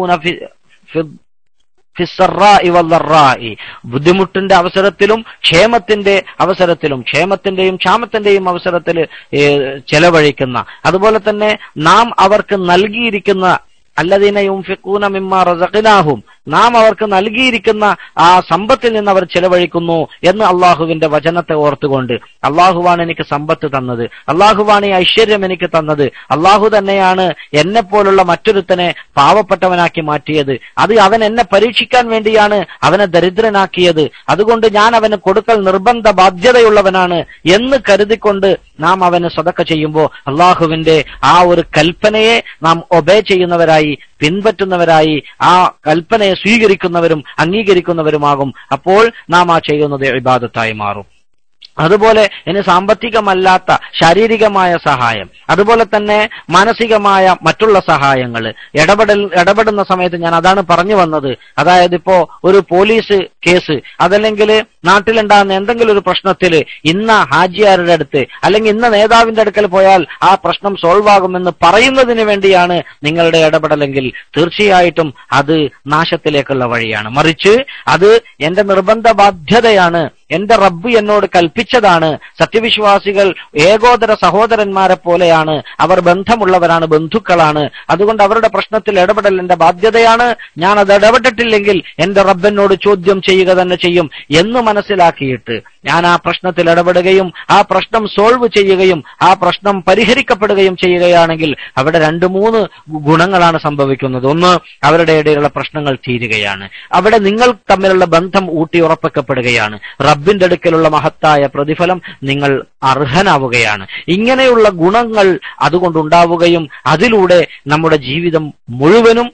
ബുദ്ധിമുട്ടിന്റെ അവസരത്തിലും ക്ഷേമത്തിന്റെ അവസരത്തിലും ക്ഷേമത്തിന്റെയും ക്ഷാമത്തിന്റെയും അവസരത്തിൽ ചെലവഴിക്കുന്ന അതുപോലെ തന്നെ നാം അവർക്ക് നൽകിയിരിക്കുന്ന അല്ലദീന യുംഫിഖൂന മിമ്മ റസഖ്നാഹും നാം അവർക്ക് നൽകിയിരിക്കുന്ന ആ സമ്പത്തിൽ നിന്ന് അവർ ചെലവഴിക്കുന്നു എന്ന് അള്ളാഹുവിന്റെ വചനത്തെ ഓർത്തുകൊണ്ട് അള്ളാഹുവാണ് എനിക്ക് സമ്പത്ത് തന്നത് അള്ളാഹുവാണ് ഈ ഐശ്വര്യം എനിക്ക് തന്നത് അള്ളാഹു തന്നെയാണ് എന്നെ പോലുള്ള മറ്റൊരുത്തനെ പാവപ്പെട്ടവനാക്കി മാറ്റിയത് അത് അവൻ എന്നെ പരീക്ഷിക്കാൻ വേണ്ടിയാണ് അവനെ ദരിദ്രനാക്കിയത് അതുകൊണ്ട് ഞാൻ അവന് കൊടുക്കൽ നിർബന്ധ ബാധ്യതയുള്ളവനാണ് എന്ന് കരുതിക്കൊണ്ട് നാം അവന് സ്വതക്ക ചെയ്യുമ്പോൾ അള്ളാഹുവിന്റെ ആ ഒരു കൽപ്പനയെ നാം ഒബേ ചെയ്യുന്നവരായി പിൻപറ്റുന്നവരായി ആ കൽപ്പനയെ സ്വീകരിക്കുന്നവരും അംഗീകരിക്കുന്നവരുമാകും അപ്പോൾ നാം ആ ചെയ്യുന്നത് ഇബാദത്തായി മാറും അതുപോലെ ഇനി സാമ്പത്തികമല്ലാത്ത ശാരീരികമായ സഹായം അതുപോലെ തന്നെ മാനസികമായ മറ്റുള്ള സഹായങ്ങൾ ഇടപെടൽ ഇടപെടുന്ന സമയത്ത് ഞാൻ അതാണ് പറഞ്ഞു വന്നത് അതായത് ഇപ്പോ ഒരു പോലീസ് കേസ് അതല്ലെങ്കിൽ നാട്ടിലുണ്ടാകുന്ന എന്തെങ്കിലും ഒരു പ്രശ്നത്തിൽ ഇന്ന ഹാജിയാരുടെ അടുത്ത് അല്ലെങ്കിൽ ഇന്ന നേതാവിന്റെ അടുക്കൽ പോയാൽ ആ പ്രശ്നം സോൾവ് ആകുമെന്ന് പറയുന്നതിന് വേണ്ടിയാണ് നിങ്ങളുടെ ഇടപെടലെങ്കിൽ തീർച്ചയായിട്ടും അത് നാശത്തിലേക്കുള്ള വഴിയാണ് മറിച്ച് അത് എന്റെ നിർബന്ധ ബാധ്യതയാണ് എന്റെ റബ്ബ് എന്നോട് കൽപ്പിച്ചതാണ് സത്യവിശ്വാസികൾ ഏകോദര സഹോദരന്മാരെ പോലെയാണ് അവർ ബന്ധമുള്ളവരാണ് ബന്ധുക്കളാണ് അതുകൊണ്ട് അവരുടെ പ്രശ്നത്തിൽ ഇടപെടൽ എന്റെ ബാധ്യതയാണ് ഞാൻ അത് ഇടപെട്ടിട്ടില്ലെങ്കിൽ എന്റെ റബ്ബെന്നോട് ചോദ്യം ചെയ്യുക തന്നെ ചെയ്യും എന്ന് മനസ്സിലാക്കിയിട്ട് ഞാൻ ആ പ്രശ്നത്തിൽ ഇടപെടുകയും ആ പ്രശ്നം സോൾവ് ചെയ്യുകയും ആ പ്രശ്നം പരിഹരിക്കപ്പെടുകയും ചെയ്യുകയാണെങ്കിൽ അവിടെ രണ്ട് മൂന്ന് ഗുണങ്ങളാണ് സംഭവിക്കുന്നത് ഒന്ന് അവരുടെ ഇടയിലുള്ള പ്രശ്നങ്ങൾ തീരുകയാണ് അവിടെ നിങ്ങൾ തമ്മിലുള്ള ബന്ധം ഊട്ടി ഉറപ്പിക്കപ്പെടുകയാണ് റബ്ബിന്റെ അടുക്കലുള്ള മഹത്തായ പ്രതിഫലം നിങ്ങൾ അർഹനാവുകയാണ് ഇങ്ങനെയുള്ള ഗുണങ്ങൾ അതുകൊണ്ടുണ്ടാവുകയും അതിലൂടെ നമ്മുടെ ജീവിതം മുഴുവനും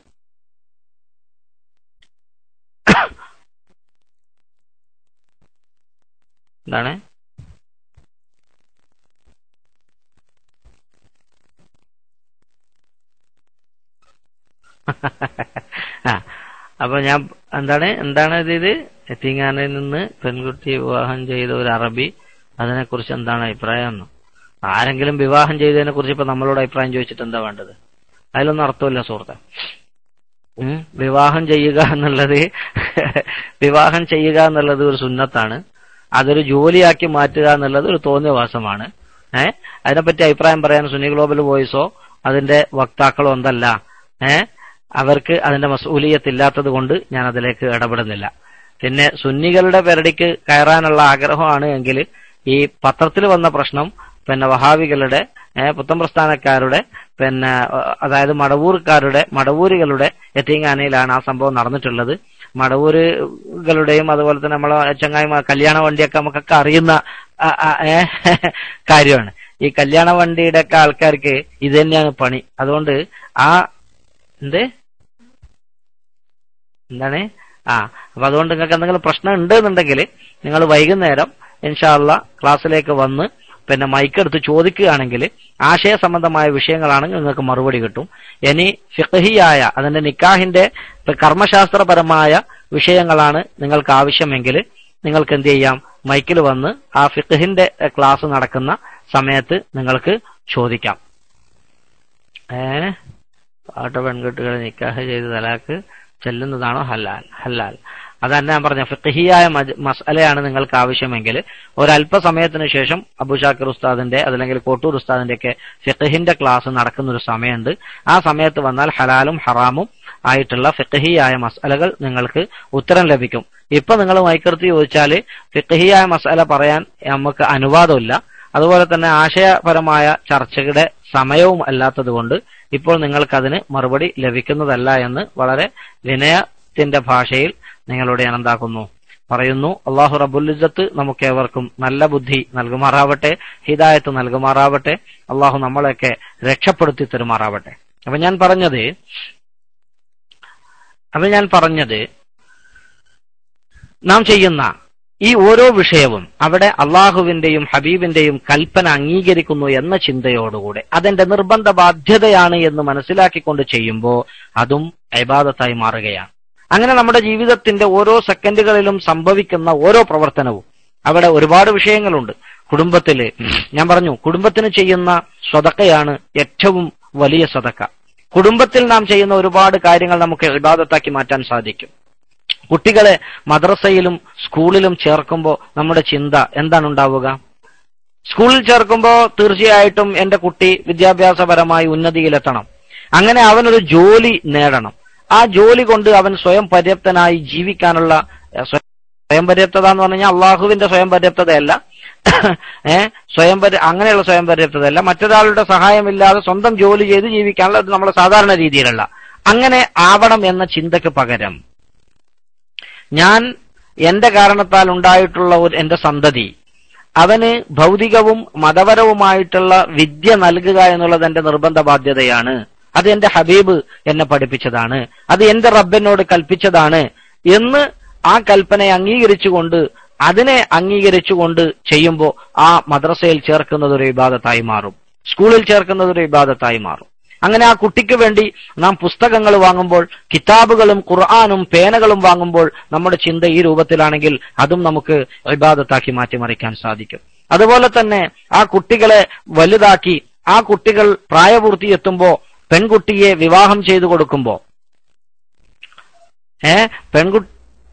എന്താണ് ആ അപ്പൊ ഞാൻ എന്താണ് എന്താണ് ഇത് ഇത് എത്തിങ്ങാനിൽ നിന്ന് പെൺകുട്ടി വിവാഹം ചെയ്ത ഒരു അറബി അതിനെക്കുറിച്ച് എന്താണ് അഭിപ്രായം എന്ന് ആരെങ്കിലും വിവാഹം ചെയ്തതിനെ കുറിച്ച് ഇപ്പൊ നമ്മളോട് അഭിപ്രായം ചോദിച്ചിട്ട് എന്താ വേണ്ടത് അതിലൊന്നും അർത്ഥമില്ല സുഹൃത്തെ ഉം വിവാഹം ചെയ്യുക എന്നുള്ളത് വിവാഹം ചെയ്യുക എന്നുള്ളത് ഒരു സുന്നത്താണ് അതൊരു ജോലിയാക്കി മാറ്റുക എന്നുള്ളത് ഒരു തോന്നിയവാസമാണ് ഏഹ് അതിനെപ്പറ്റി അഭിപ്രായം പറയാൻ സുന്നി ഗ്ലോബൽ വോയിസോ അതിന്റെ വക്താക്കളോ എന്തല്ല ഏഹ് അവർക്ക് അതിന്റെ മസൂലിയത്തില്ലാത്തത് കൊണ്ട് ഞാൻ അതിലേക്ക് ഇടപെടുന്നില്ല പിന്നെ സുന്നികളുടെ പെരടിക്ക് കയറാനുള്ള ആഗ്രഹമാണ് എങ്കിൽ ഈ പത്രത്തിൽ വന്ന പ്രശ്നം പിന്നെ വഹാബികളുടെ ഏഹ് പുത്തൻ പ്രസ്ഥാനക്കാരുടെ പിന്നെ അഹ് അതായത് മടവൂർക്കാരുടെ മടവൂരികളുടെ എത്തിങ്ങാനയിലാണ് ആ സംഭവം നടന്നിട്ടുള്ളത് മടവൂരുകളുടെയും അതുപോലെ തന്നെ നമ്മളെ ചങ്ങായിമാർ കല്യാണ വണ്ടിയൊക്കെ നമുക്കൊക്കെ അറിയുന്ന ആ, ആ, ഏഹ് കാര്യമാണ് ഈ കല്യാണ വണ്ടിയുടെ ഒക്കെ ആൾക്കാർക്ക് ഇത് തന്നെയാണ് പണി അതുകൊണ്ട് ആ എന്ത് എന്താണ് ആ അപ്പൊ അതുകൊണ്ട് നിങ്ങൾക്ക് എന്തെങ്കിലും പ്രശ്നം ഉണ്ട് എന്നുണ്ടെങ്കിൽ നിങ്ങൾ വൈകുന്നേരം ഇൻഷാല്ല ക്ലാസ്സിലേക്ക് വന്ന് പിന്നെ മൈക്കെടുത്ത് ചോദിക്കുകയാണെങ്കിൽ ആശയ സംബന്ധമായ വിഷയങ്ങളാണെങ്കിൽ നിങ്ങൾക്ക് മറുപടി കിട്ടും ഇനി ഫിഖഹിയായ അതിന്റെ നിക്കാഹിന്റെ ഇപ്പൊ കർമ്മശാസ്ത്രപരമായ വിഷയങ്ങളാണ് നിങ്ങൾക്ക് ആവശ്യമെങ്കിൽ നിങ്ങൾക്ക് എന്ത് ചെയ്യാം മൈക്കിൽ വന്ന് ആ ഫിഖഹിന്റെ ക്ലാസ് നടക്കുന്ന സമയത്ത് നിങ്ങൾക്ക് ചോദിക്കാം ഏ പാട്ട പെൺകുട്ടികളെ നിക്കാഹ് ചെയ്ത് തലാക്ക് ചെല്ലുന്നതാണോ ഹലാൽ ഹലാൽ അതന്നെ ഞാൻ പറഞ്ഞ ഫിഖഹിയായ മജ- മസലയാണ് നിങ്ങൾക്ക് ആവശ്യമെങ്കിൽ ഒരല്പസമയത്തിന് ശേഷം അബുഷാക്കിർ ഉസ്താദിന്റെ അതല്ലെങ്കിൽ കോട്ടൂർ ഉസ്താദിന്റെ ഒക്കെ ഫിഖഹിന്റെ ക്ലാസ് നടക്കുന്ന ഒരു സമയമുണ്ട് ആ സമയത്ത് വന്നാൽ ഹലാലും ഹറാമും ആയിട്ടുള്ള ഫിഖഹിയായ മസലകൾ നിങ്ങൾക്ക് ഉത്തരം ലഭിക്കും ഇപ്പൊ നിങ്ങൾ മൈക്കെടുത്ത് ചോദിച്ചാൽ ഫിഖഹിയായ മസല പറയാൻ നമുക്ക് അനുവാദമില്ല അതുപോലെ തന്നെ ആശയപരമായ ചർച്ചയുടെ സമയവും അല്ലാത്തത് കൊണ്ട് ഇപ്പോൾ നിങ്ങൾക്കതിന് മറുപടി ലഭിക്കുന്നതല്ല എന്ന് വളരെ വിനയത്തിന്റെ ഭാഷയിൽ നിങ്ങളോട് ഞാൻ എന്താക്കുന്നു പറയുന്നു അള്ളാഹു റബുലിസത്ത് നമുക്കേവർക്കും നല്ല ബുദ്ധി നൽകുമാറാവട്ടെ ഹിദായത്ത് നൽകുമാറാവട്ടെ അള്ളാഹു നമ്മളെയൊക്കെ രക്ഷപ്പെടുത്തി തരുമാറാവട്ടെ അപ്പൊ ഞാൻ പറഞ്ഞത് അപ്പൊ ഞാൻ പറഞ്ഞത് നാം ചെയ്യുന്ന ഈ ഓരോ വിഷയവും അവിടെ അള്ളാഹുവിന്റെയും ഹബീബിന്റെയും കൽപ്പന അംഗീകരിക്കുന്നു എന്ന ചിന്തയോടുകൂടെ അതെന്റെ നിർബന്ധ ബാധ്യതയാണ് എന്ന് മനസ്സിലാക്കിക്കൊണ്ട് ചെയ്യുമ്പോൾ അതും ഇബാദത്തായി മാറുകയാണ് അങ്ങനെ നമ്മുടെ ജീവിതത്തിന്റെ ഓരോ സെക്കൻഡുകളിലും സംഭവിക്കുന്ന ഓരോ പ്രവർത്തനവും അവിടെ ഒരുപാട് വിഷയങ്ങളുണ്ട് കുടുംബത്തില് ഞാൻ പറഞ്ഞു കുടുംബത്തിന് ചെയ്യുന്ന സ്വതക്കയാണ് ഏറ്റവും വലിയ സ്വതക്ക കുടുംബത്തിൽ നാം ചെയ്യുന്ന ഒരുപാട് കാര്യങ്ങൾ നമുക്ക് ഇബാദത്താക്കി മാറ്റാൻ സാധിക്കും കുട്ടികളെ മദ്രസയിലും സ്കൂളിലും ചേർക്കുമ്പോൾ നമ്മുടെ ചിന്ത എന്താണ് ഉണ്ടാവുക സ്കൂളിൽ ചേർക്കുമ്പോൾ തീർച്ചയായിട്ടും എന്റെ കുട്ടി വിദ്യാഭ്യാസപരമായി ഉന്നതിയിലെത്തണം അങ്ങനെ അവനൊരു ജോലി നേടണം ആ ജോലി കൊണ്ട് അവൻ സ്വയം പര്യാപ്തനായി ജീവിക്കാനുള്ള ഏഹ്, സ്വയം പര്യാപ്തത എന്ന് പറഞ്ഞു കഴിഞ്ഞാൽ അള്ളാഹുവിന്റെ സ്വയം പര്യാപ്തതയല്ല ഏഹ് സ്വയം പര്യ അങ്ങനെയുള്ള സ്വയം പര്യാപ്തതയല്ല മറ്റൊരാളുടെ സഹായമില്ലാതെ സ്വന്തം ജോലി ചെയ്ത് ജീവിക്കാനുള്ള അത് നമ്മുടെ സാധാരണ രീതിയിലുള്ള അങ്ങനെ ആവണം എന്ന ചിന്തക്ക് പകരം ഞാൻ എന്റെ കാരണത്താൽ ഉണ്ടായിട്ടുള്ള ഒരു എന്റെ സന്തതി അവന് ഭൗതികവും മതപരവുമായിട്ടുള്ള വിദ്യ നൽകുക എന്നുള്ളത് എന്റെ നിർബന്ധ ബാധ്യതയാണ് അത് എന്റെ ഹബീബ് എന്നെ പഠിപ്പിച്ചതാണ് അത് എന്റെ റബ്ബിനോട് കൽപ്പിച്ചതാണ് എന്ന് ആ കൽപ്പനയെ അംഗീകരിച്ചുകൊണ്ട് അതിനെ അംഗീകരിച്ചുകൊണ്ട് ചെയ്യുമ്പോൾ ആ മദ്രസയിൽ ചേർക്കുന്നത് ഒരു ഇബാദത്തായി മാറും സ്കൂളിൽ ചേർക്കുന്നത് ഒരു ഇബാദത്തായി മാറും അങ്ങനെ ആ കുട്ടിക്ക് വേണ്ടി നാം പുസ്തകങ്ങൾ വാങ്ങുമ്പോൾ കിതാബുകളും ഖുർആാനും പേനകളും വാങ്ങുമ്പോൾ നമ്മുടെ ചിന്ത ഈ രൂപത്തിലാണെങ്കിൽ അതും നമുക്ക് ഇബാദത്താക്കി മാറ്റിമറിക്കാൻ സാധിക്കും അതുപോലെ തന്നെ ആ കുട്ടികളെ വലുതാക്കി ആ കുട്ടികൾ പ്രായപൂർത്തി എത്തുമ്പോ പെൺകുട്ടിയെ വിവാഹം ചെയ്തു കൊടുക്കുമ്പോ ഏ പെൺകുട്ടി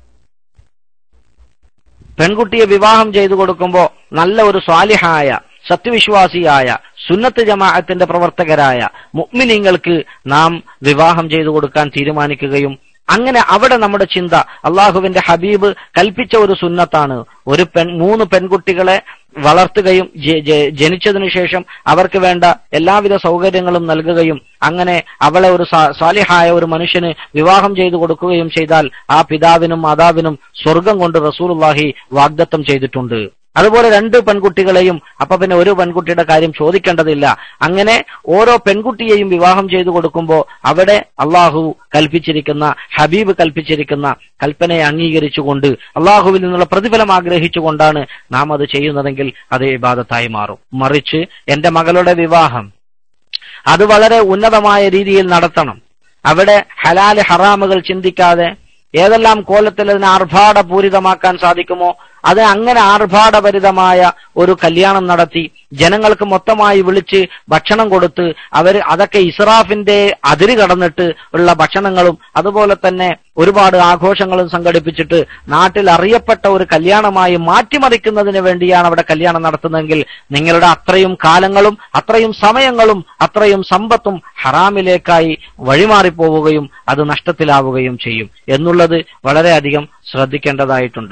പെൺകുട്ടിയെ വിവാഹം ചെയ്തു കൊടുക്കുമ്പോ നല്ല ഒരു സ്വാലിഹായ സത്യവിശ്വാസിയായ സുന്നത്ത് ജമാഅത്തിന്റെ പ്രവർത്തകരായ മുഅ്മിനീങ്ങൾക്ക് നാം വിവാഹം ചെയ്തു കൊടുക്കാൻ തീരുമാനിക്കുകയും അങ്ങനെ അവിടെ നമ്മുടെ ചിന്ത അള്ളാഹുവിന്റെ ഹബീബ് കൽപ്പിച്ച ഒരു സുന്നത്താണ് ഒരു പെൺ മൂന്ന് പെൺകുട്ടികളെ വളർത്തുകയും ജ- ജ- ജനിച്ചതിനു ശേഷം അവർക്ക് വേണ്ട എല്ലാവിധ സൗകര്യങ്ങളും നൽകുകയും അങ്ങനെ അവളെ ഒരു സാ- സാലിഹായ ഒരു മനുഷ്യന് വിവാഹം ചെയ്തു കൊടുക്കുകയും ചെയ്താൽ ആ പിതാവിനും മാതാവിനും സ്വർഗം കൊണ്ട് റസൂലുള്ളാഹി വാഗ്ദത്തം ചെയ്തിട്ടുണ്ട് അതുപോലെ രണ്ട് പെൺകുട്ടികളെയും അപ്പൊ പിന്നെ ഒരു പെൺകുട്ടിയുടെ കാര്യം ചോദിക്കേണ്ടതില്ല അങ്ങനെ ഓരോ പെൺകുട്ടിയെയും വിവാഹം ചെയ്തു കൊടുക്കുമ്പോൾ അവിടെ അള്ളാഹു കൽപ്പിച്ചിരിക്കുന്ന ഹബീബ് കൽപ്പിച്ചിരിക്കുന്ന കൽപ്പനയെ അംഗീകരിച്ചുകൊണ്ട് അള്ളാഹുവിൽ നിന്നുള്ള പ്രതിഫലം ആഗ്രഹിച്ചുകൊണ്ടാണ് നാം അത് ചെയ്യുന്നതെങ്കിൽ അത് ഇബാദത്തായി മാറും മറിച്ച് എന്റെ മകളുടെ വിവാഹം അത് വളരെ ഉന്നതമായ രീതിയിൽ നടത്തണം അവിടെ ഹലാല് ഹറാമുകൾ ചിന്തിക്കാതെ ഏതെല്ലാം കോലത്തിൽ അതിനെ ആർഭാടപൂരിതമാക്കാൻ സാധിക്കുമോ അത് അങ്ങനെ ആർഭാടഭരിതമായ ഒരു കല്യാണം നടത്തി ജനങ്ങൾക്ക് മൊത്തമായി വിളിച്ച് ഭക്ഷണം കൊടുത്ത് അവർ അതൊക്കെ ഇസ്രാഫിന്റെ അതിര് കടന്നിട്ട് ഉള്ള ഭക്ഷണങ്ങളും അതുപോലെ തന്നെ ഒരുപാട് ആഘോഷങ്ങളും സംഘടിപ്പിച്ചിട്ട് നാട്ടിൽ അറിയപ്പെട്ട ഒരു കല്യാണമായി മാറ്റിമറിക്കുന്നതിന് വേണ്ടിയാണ് അവിടെ കല്യാണം നടത്തുന്നതെങ്കിൽ നിങ്ങളുടെ അത്രയും കാലങ്ങളും അത്രയും സമയങ്ങളും അത്രയും സമ്പത്തും ഹറാമിലേക്കായി വഴിമാറിപ്പോവുകയും അത് നഷ്ടത്തിലാവുകയും ചെയ്യും എന്നുള്ളത് വളരെയധികം ശ്രദ്ധിക്കേണ്ടതായിട്ടുണ്ട്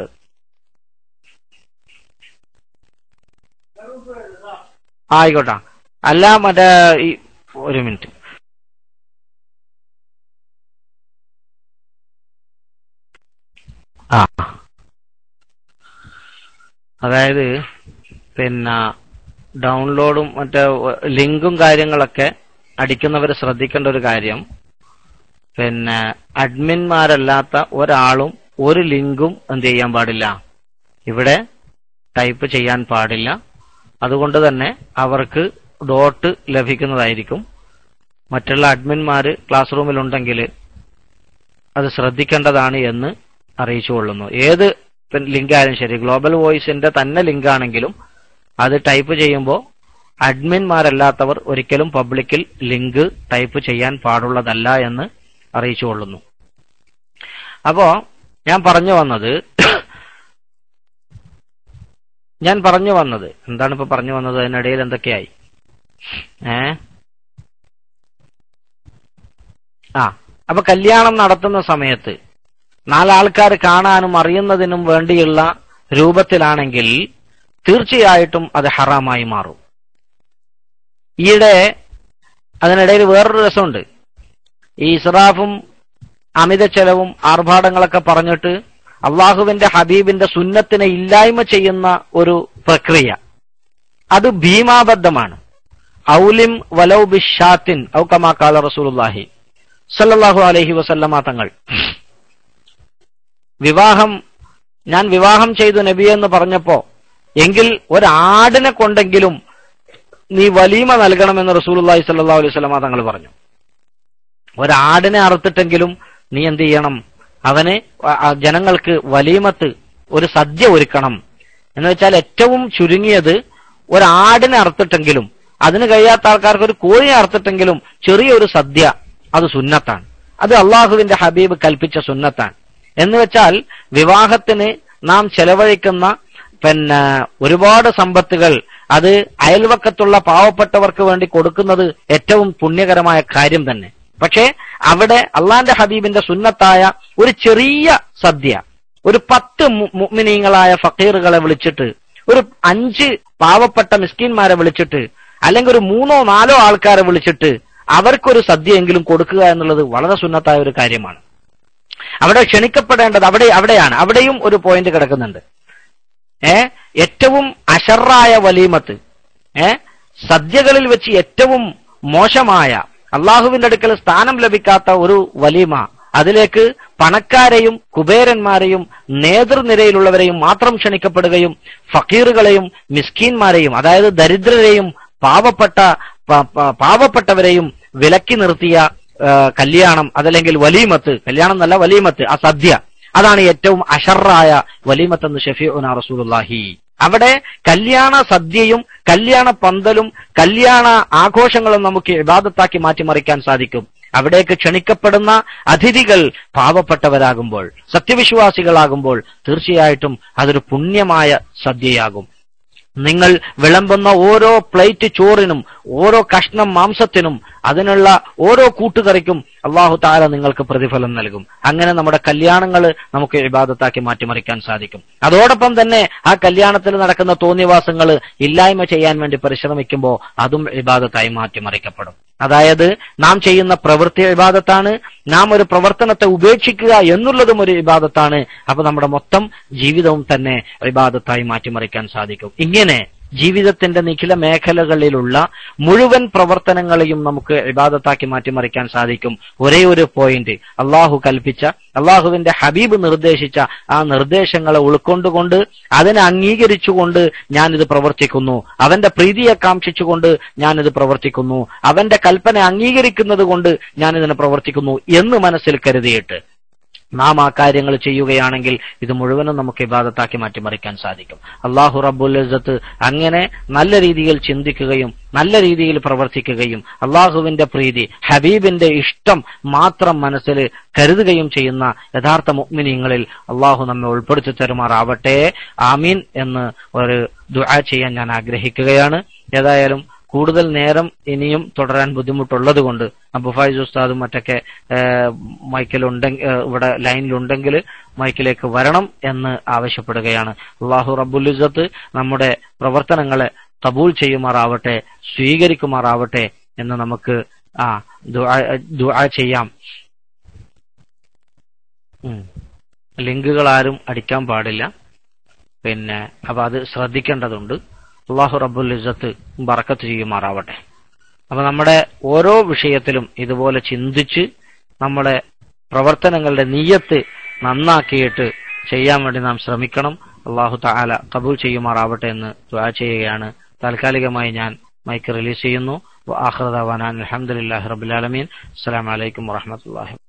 ആയിക്കോട്ടെ അല്ല മറ്റേ ഈ ഒരു മിനിറ്റ് ആ അതായത് പിന്നെ ഡൗൺലോഡും മറ്റേ ലിങ്കും കാര്യങ്ങളൊക്കെ അടിക്കുന്നവർ ശ്രദ്ധിക്കേണ്ട ഒരു കാര്യം പിന്നെ അഡ്മിന്മാരല്ലാത്ത ഒരാളും ഒരു ലിങ്കും എന്ത് ചെയ്യാൻ പാടില്ല ഇവിടെ ടൈപ്പ് ചെയ്യാൻ പാടില്ല അതുകൊണ്ട് തന്നെ അവർക്ക് ഡോട്ട് ലഭിക്കുന്നതായിരിക്കും മറ്റുള്ള അഡ്മിന്മാര് ക്ലാസ് റൂമിലുണ്ടെങ്കിൽ അത് ശ്രദ്ധിക്കേണ്ടതാണ് എന്ന് അറിയിച്ചുകൊള്ളുന്നു ഏത് ലിങ്ക് ആയാലും ശരി ഗ്ലോബൽ വോയിസിന്റെ തന്നെ ലിങ്ക് ആണെങ്കിലും അത് ടൈപ്പ് ചെയ്യുമ്പോൾ അഡ്മിന്മാരല്ലാത്തവർ ഒരിക്കലും പബ്ലിക്കിൽ ലിങ്ക് ടൈപ്പ് ചെയ്യാൻ പാടുള്ളതല്ല എന്ന് അറിയിച്ചുകൊള്ളുന്നു അപ്പോ ഞാൻ പറഞ്ഞു വന്നത് ഞാൻ പറഞ്ഞു വന്നത് എന്താണ് ഇപ്പൊ പറഞ്ഞു വന്നത് അതിനിടയിൽ എന്തൊക്കെയായി ഏ ആ അപ്പൊ കല്യാണം നടത്തുന്ന സമയത്ത് നാലാൾക്കാർ കാണാനും അറിയുന്നതിനും വേണ്ടിയുള്ള രൂപത്തിലാണെങ്കിൽ തീർച്ചയായിട്ടും അത് ഹറാമായി മാറും ഈയിടെ അതിനിടയിൽ വേറൊരു രസമുണ്ട് ഈ ഇസ്രാഫും അമിത ചെലവും ആർഭാടങ്ങളൊക്കെ പറഞ്ഞിട്ട് അള്ളാഹുവിന്റെ ഹബീബിന്റെ സുന്നത്തിനെ ഇല്ലായ്മ ചെയ്യുന്ന ഒരു പ്രക്രിയ അത് ഭീമാബദ്ധമാണ് ഔലിം വലൗ ബിഷാത്തിൻ ഔ കമാ കാല റസൂലുള്ളാഹി സല്ലല്ലാഹു അലൈഹി വസല്ലമ തങ്ങൾ വിവാഹം ഞാൻ വിവാഹം ചെയ്തു നബി എന്ന് പറഞ്ഞപ്പോ എങ്കിൽ ഒരാടിനെ കൊണ്ടെങ്കിലും നീ വലീമ നൽകണമെന്ന് റസൂലുള്ളാഹി സല്ലല്ലാഹു അലൈഹി വസല്ലമ തങ്ങൾ പറഞ്ഞു ഒരാടിനെ അറുത്തിട്ടെങ്കിലും നീ എന്ത് ചെയ്യണം അവന് ജനങ്ങൾക്ക് വലീമത്ത് ഒരു സദ്യ ഒരുക്കണം എന്ന് വെച്ചാൽ ഏറ്റവും ചുരുങ്ങിയത് ഒരാടിനെ അറുത്തിട്ടെങ്കിലും അതിന് കഴിയാത്ത ആൾക്കാർക്ക് ഒരു കോഴിയെ അറുത്തിട്ടെങ്കിലും ചെറിയൊരു സദ്യ അത് സുന്നത്താണ് അത് അള്ളാഹുവിന്റെ ഹബീബ് കൽപ്പിച്ച സുന്നത്താണ് എന്ന് വെച്ചാൽ വിവാഹത്തിന് നാം ചെലവഴിക്കുന്ന പിന്നെ ഒരുപാട് സമ്പത്തുകൾ അത് അയൽവക്കത്തുള്ള പാവപ്പെട്ടവർക്ക് വേണ്ടി കൊടുക്കുന്നത് ഏറ്റവും പുണ്യകരമായ കാര്യം തന്നെ പക്ഷേ അവിടെ അള്ളാന്റെ ഹബീബിന്റെ സുന്നത്തായ ഒരു ചെറിയ സദ്യ ഒരു പത്ത് മുഅ്മിനീങ്ങളായ ഫക്കീറുകളെ വിളിച്ചിട്ട് ഒരു അഞ്ച് പാവപ്പെട്ട മിസ്കിന്മാരെ വിളിച്ചിട്ട് അല്ലെങ്കിൽ ഒരു മൂന്നോ നാലോ ആൾക്കാരെ വിളിച്ചിട്ട് അവർക്കൊരു സദ്യയെങ്കിലും കൊടുക്കുക എന്നുള്ളത് വളരെ സുന്നത്തായ ഒരു കാര്യമാണ് അവിടെ ക്ഷണിക്കപ്പെടേണ്ടത് അവിടെ അവിടെയാണ് അവിടെയും ഒരു പോയിന്റ് കിടക്കുന്നുണ്ട് ഏ ഏറ്റവും അഷറായ വലീമത്ത് ഏ സദ്യകളിൽ വെച്ച് ഏറ്റവും മോശമായ അള്ളാഹുവിന്റെ അടുക്കൽ സ്ഥാനം ലഭിക്കാത്ത ഒരു വലീമ അതിലേക്ക് പണക്കാരെയും കുബേരന്മാരെയും നേതൃനിരയിലുള്ളവരെയും മാത്രം ക്ഷണിക്കപ്പെടുകയും ഫക്കീറുകളെയും മിസ്കീന്മാരെയും അതായത് ദരിദ്രരെയും പാവപ്പെട്ട പാവപ്പെട്ടവരെയും വിലക്കി നിർത്തിയ കല്യാണം അതല്ലെങ്കിൽ വലീമത്ത് കല്യാണം എന്നല്ല വലീമത്ത് ആ സദ്യ അതാണ് ഏറ്റവും അഷറായ വലീമത്ത് എന്ന് ഷഫീഉന റസൂലുള്ളാഹി അവിടെ കല്യാണ സദ്യയും കല്യാണ പന്തലും കല്യാണ ആഘോഷങ്ങളും നമുക്ക് ഇബാദത്താക്കി മാറ്റിമറിക്കാൻ സാധിക്കും അവിടേക്ക് ക്ഷണിക്കപ്പെടുന്ന അതിഥികൾ പാവപ്പെട്ടവരാകുമ്പോൾ സത്യവിശ്വാസികളാകുമ്പോൾ തീർച്ചയായിട്ടും അതൊരു പുണ്യമായ സദ്യയാകും നിങ്ങൾ വിളമ്പുന്ന ഓരോ പ്ലേറ്റ് ചോറിനും ഓരോ കഷ്ണം മാംസത്തിനും അതിനുള്ള ഓരോ കൂട്ടുകറിക്കും അള്ളാഹു താല നിങ്ങൾക്ക് പ്രതിഫലം നൽകും അങ്ങനെ നമ്മുടെ കല്യാണങ്ങൾ നമുക്ക് ഇബാദത്താക്കി മാറ്റിമറിക്കാൻ സാധിക്കും അതോടൊപ്പം തന്നെ ആ കല്യാണത്തിൽ നടക്കുന്ന തോന്നിവാസങ്ങൾ ഇല്ലായ്മ ചെയ്യാൻ വേണ്ടി പരിശ്രമിക്കുമ്പോൾ അതും ഇബാദത്തായി മാറ്റിമറിക്കപ്പെടും അതായത് നാം ചെയ്യുന്ന പ്രവൃത്തി ഇബാദത്താണ് നാം ഒരു പ്രവർത്തനത്തെ ഉപേക്ഷിക്കുക എന്നുള്ളതും ഒരു ഇബാദത്താണ് അപ്പൊ നമ്മുടെ മൊത്തം ജീവിതവും തന്നെ ഇബാദത്തായി മാറ്റിമറിക്കാൻ സാധിക്കും ഇങ്ങനെ ജീവിതത്തിന്റെ നിഖില മേഖലകളിലുള്ള മുഴുവൻ പ്രവർത്തനങ്ങളെയും നമുക്ക് ഇബാദത്താക്കി മാറ്റിമറിക്കാൻ സാധിക്കും ഒരേ ഒരു പോയിന്റ് അള്ളാഹു കൽപ്പിച്ച അള്ളാഹുവിന്റെ ഹബീബ് നിർദ്ദേശിച്ച ആ നിർദ്ദേശങ്ങളെ ഉൾക്കൊണ്ടുകൊണ്ട് അതിനെ അംഗീകരിച്ചുകൊണ്ട് ഞാനിത് പ്രവർത്തിക്കുന്നു അവന്റെ പ്രീതിയെ കാക്ഷിച്ചുകൊണ്ട് ഞാനിത് പ്രവർത്തിക്കുന്നു അവന്റെ കൽപ്പന അംഗീകരിക്കുന്നത് കൊണ്ട് ഞാനിതിനെ പ്രവർത്തിക്കുന്നു എന്ന് മനസ്സിൽ കരുതിയിട്ട് നാം ആ കാര്യങ്ങൾ ചെയ്യുകയാണെങ്കിൽ ഇത് മുഴുവനും നമുക്ക് ഇബാദത്താക്കി മാറ്റിമറിക്കാൻ സാധിക്കും അള്ളാഹു റബ്ബുൽ ഇസ്സത്ത് അങ്ങനെ നല്ല രീതിയിൽ ചിന്തിക്കുകയും നല്ല രീതിയിൽ പ്രവർത്തിക്കുകയും അള്ളാഹുവിന്റെ പ്രീതി ഹബീബിന്റെ ഇഷ്ടം മാത്രം മനസ്സിൽ കരുതുകയും ചെയ്യുന്ന യഥാർത്ഥ മുഗ്മിനിങ്ങളിൽ അള്ളാഹു നമ്മെ ഉൾപ്പെടുത്തി തരുമാറാവട്ടെ ആമീൻ എന്ന് ഒരു ദുആ ചെയ്യാൻ ഞാൻ ആഗ്രഹിക്കുകയാണ് ഏതായാലും കൂടുതൽ നേരം ഇനിയും തുടരാൻ ബുദ്ധിമുട്ടുള്ളത് കൊണ്ട് അബുഫായിസ് ഉസ്താദും മറ്റൊക്കെ മൈക്കിലുണ്ടെങ്കിൽ ഇവിടെ ലൈനിലുണ്ടെങ്കിൽ മൈക്കിലേക്ക് വരണം എന്ന് ആവശ്യപ്പെടുകയാണ് അള്ളാഹു റബ്ബുലിസത്ത് നമ്മുടെ പ്രവർത്തനങ്ങളെ കബൂൽ ചെയ്യുമാറാവട്ടെ സ്വീകരിക്കുമാറാവട്ടെ എന്ന് നമുക്ക് ആ ദുആ ചെയ്യാം ലിങ്കുകൾ ആരും അടിക്കാൻ പാടില്ല പിന്നെ അപ്പൊ അത് ശ്രദ്ധിക്കേണ്ടതുണ്ട് അള്ളാഹു റബ്ബുൽ ഇസത്ത് ബറക്കത്ത് ചെയ്യുമാറാവട്ടെ അപ്പൊ നമ്മുടെ ഓരോ വിഷയത്തിലും ഇതുപോലെ ചിന്തിച്ച് നമ്മുടെ പ്രവർത്തനങ്ങളുടെ നീയത്ത് നന്നാക്കിയിട്ട് ചെയ്യാൻ വേണ്ടി നാം ശ്രമിക്കണം അള്ളാഹു താല കബൂൽ ചെയ്യുമാറാവട്ടെ എന്ന് ദ്വാ ചെയ്യുകയാണ് താൽക്കാലികമായി ഞാൻ മൈക്ക് റിലീസ് ചെയ്യുന്നു ആഹ്റദാൻ അലഹമുല്ലാ റബുലാലമീൻ അസ്സലാമലൈക്കും വാഹമത്തല്ലാഹി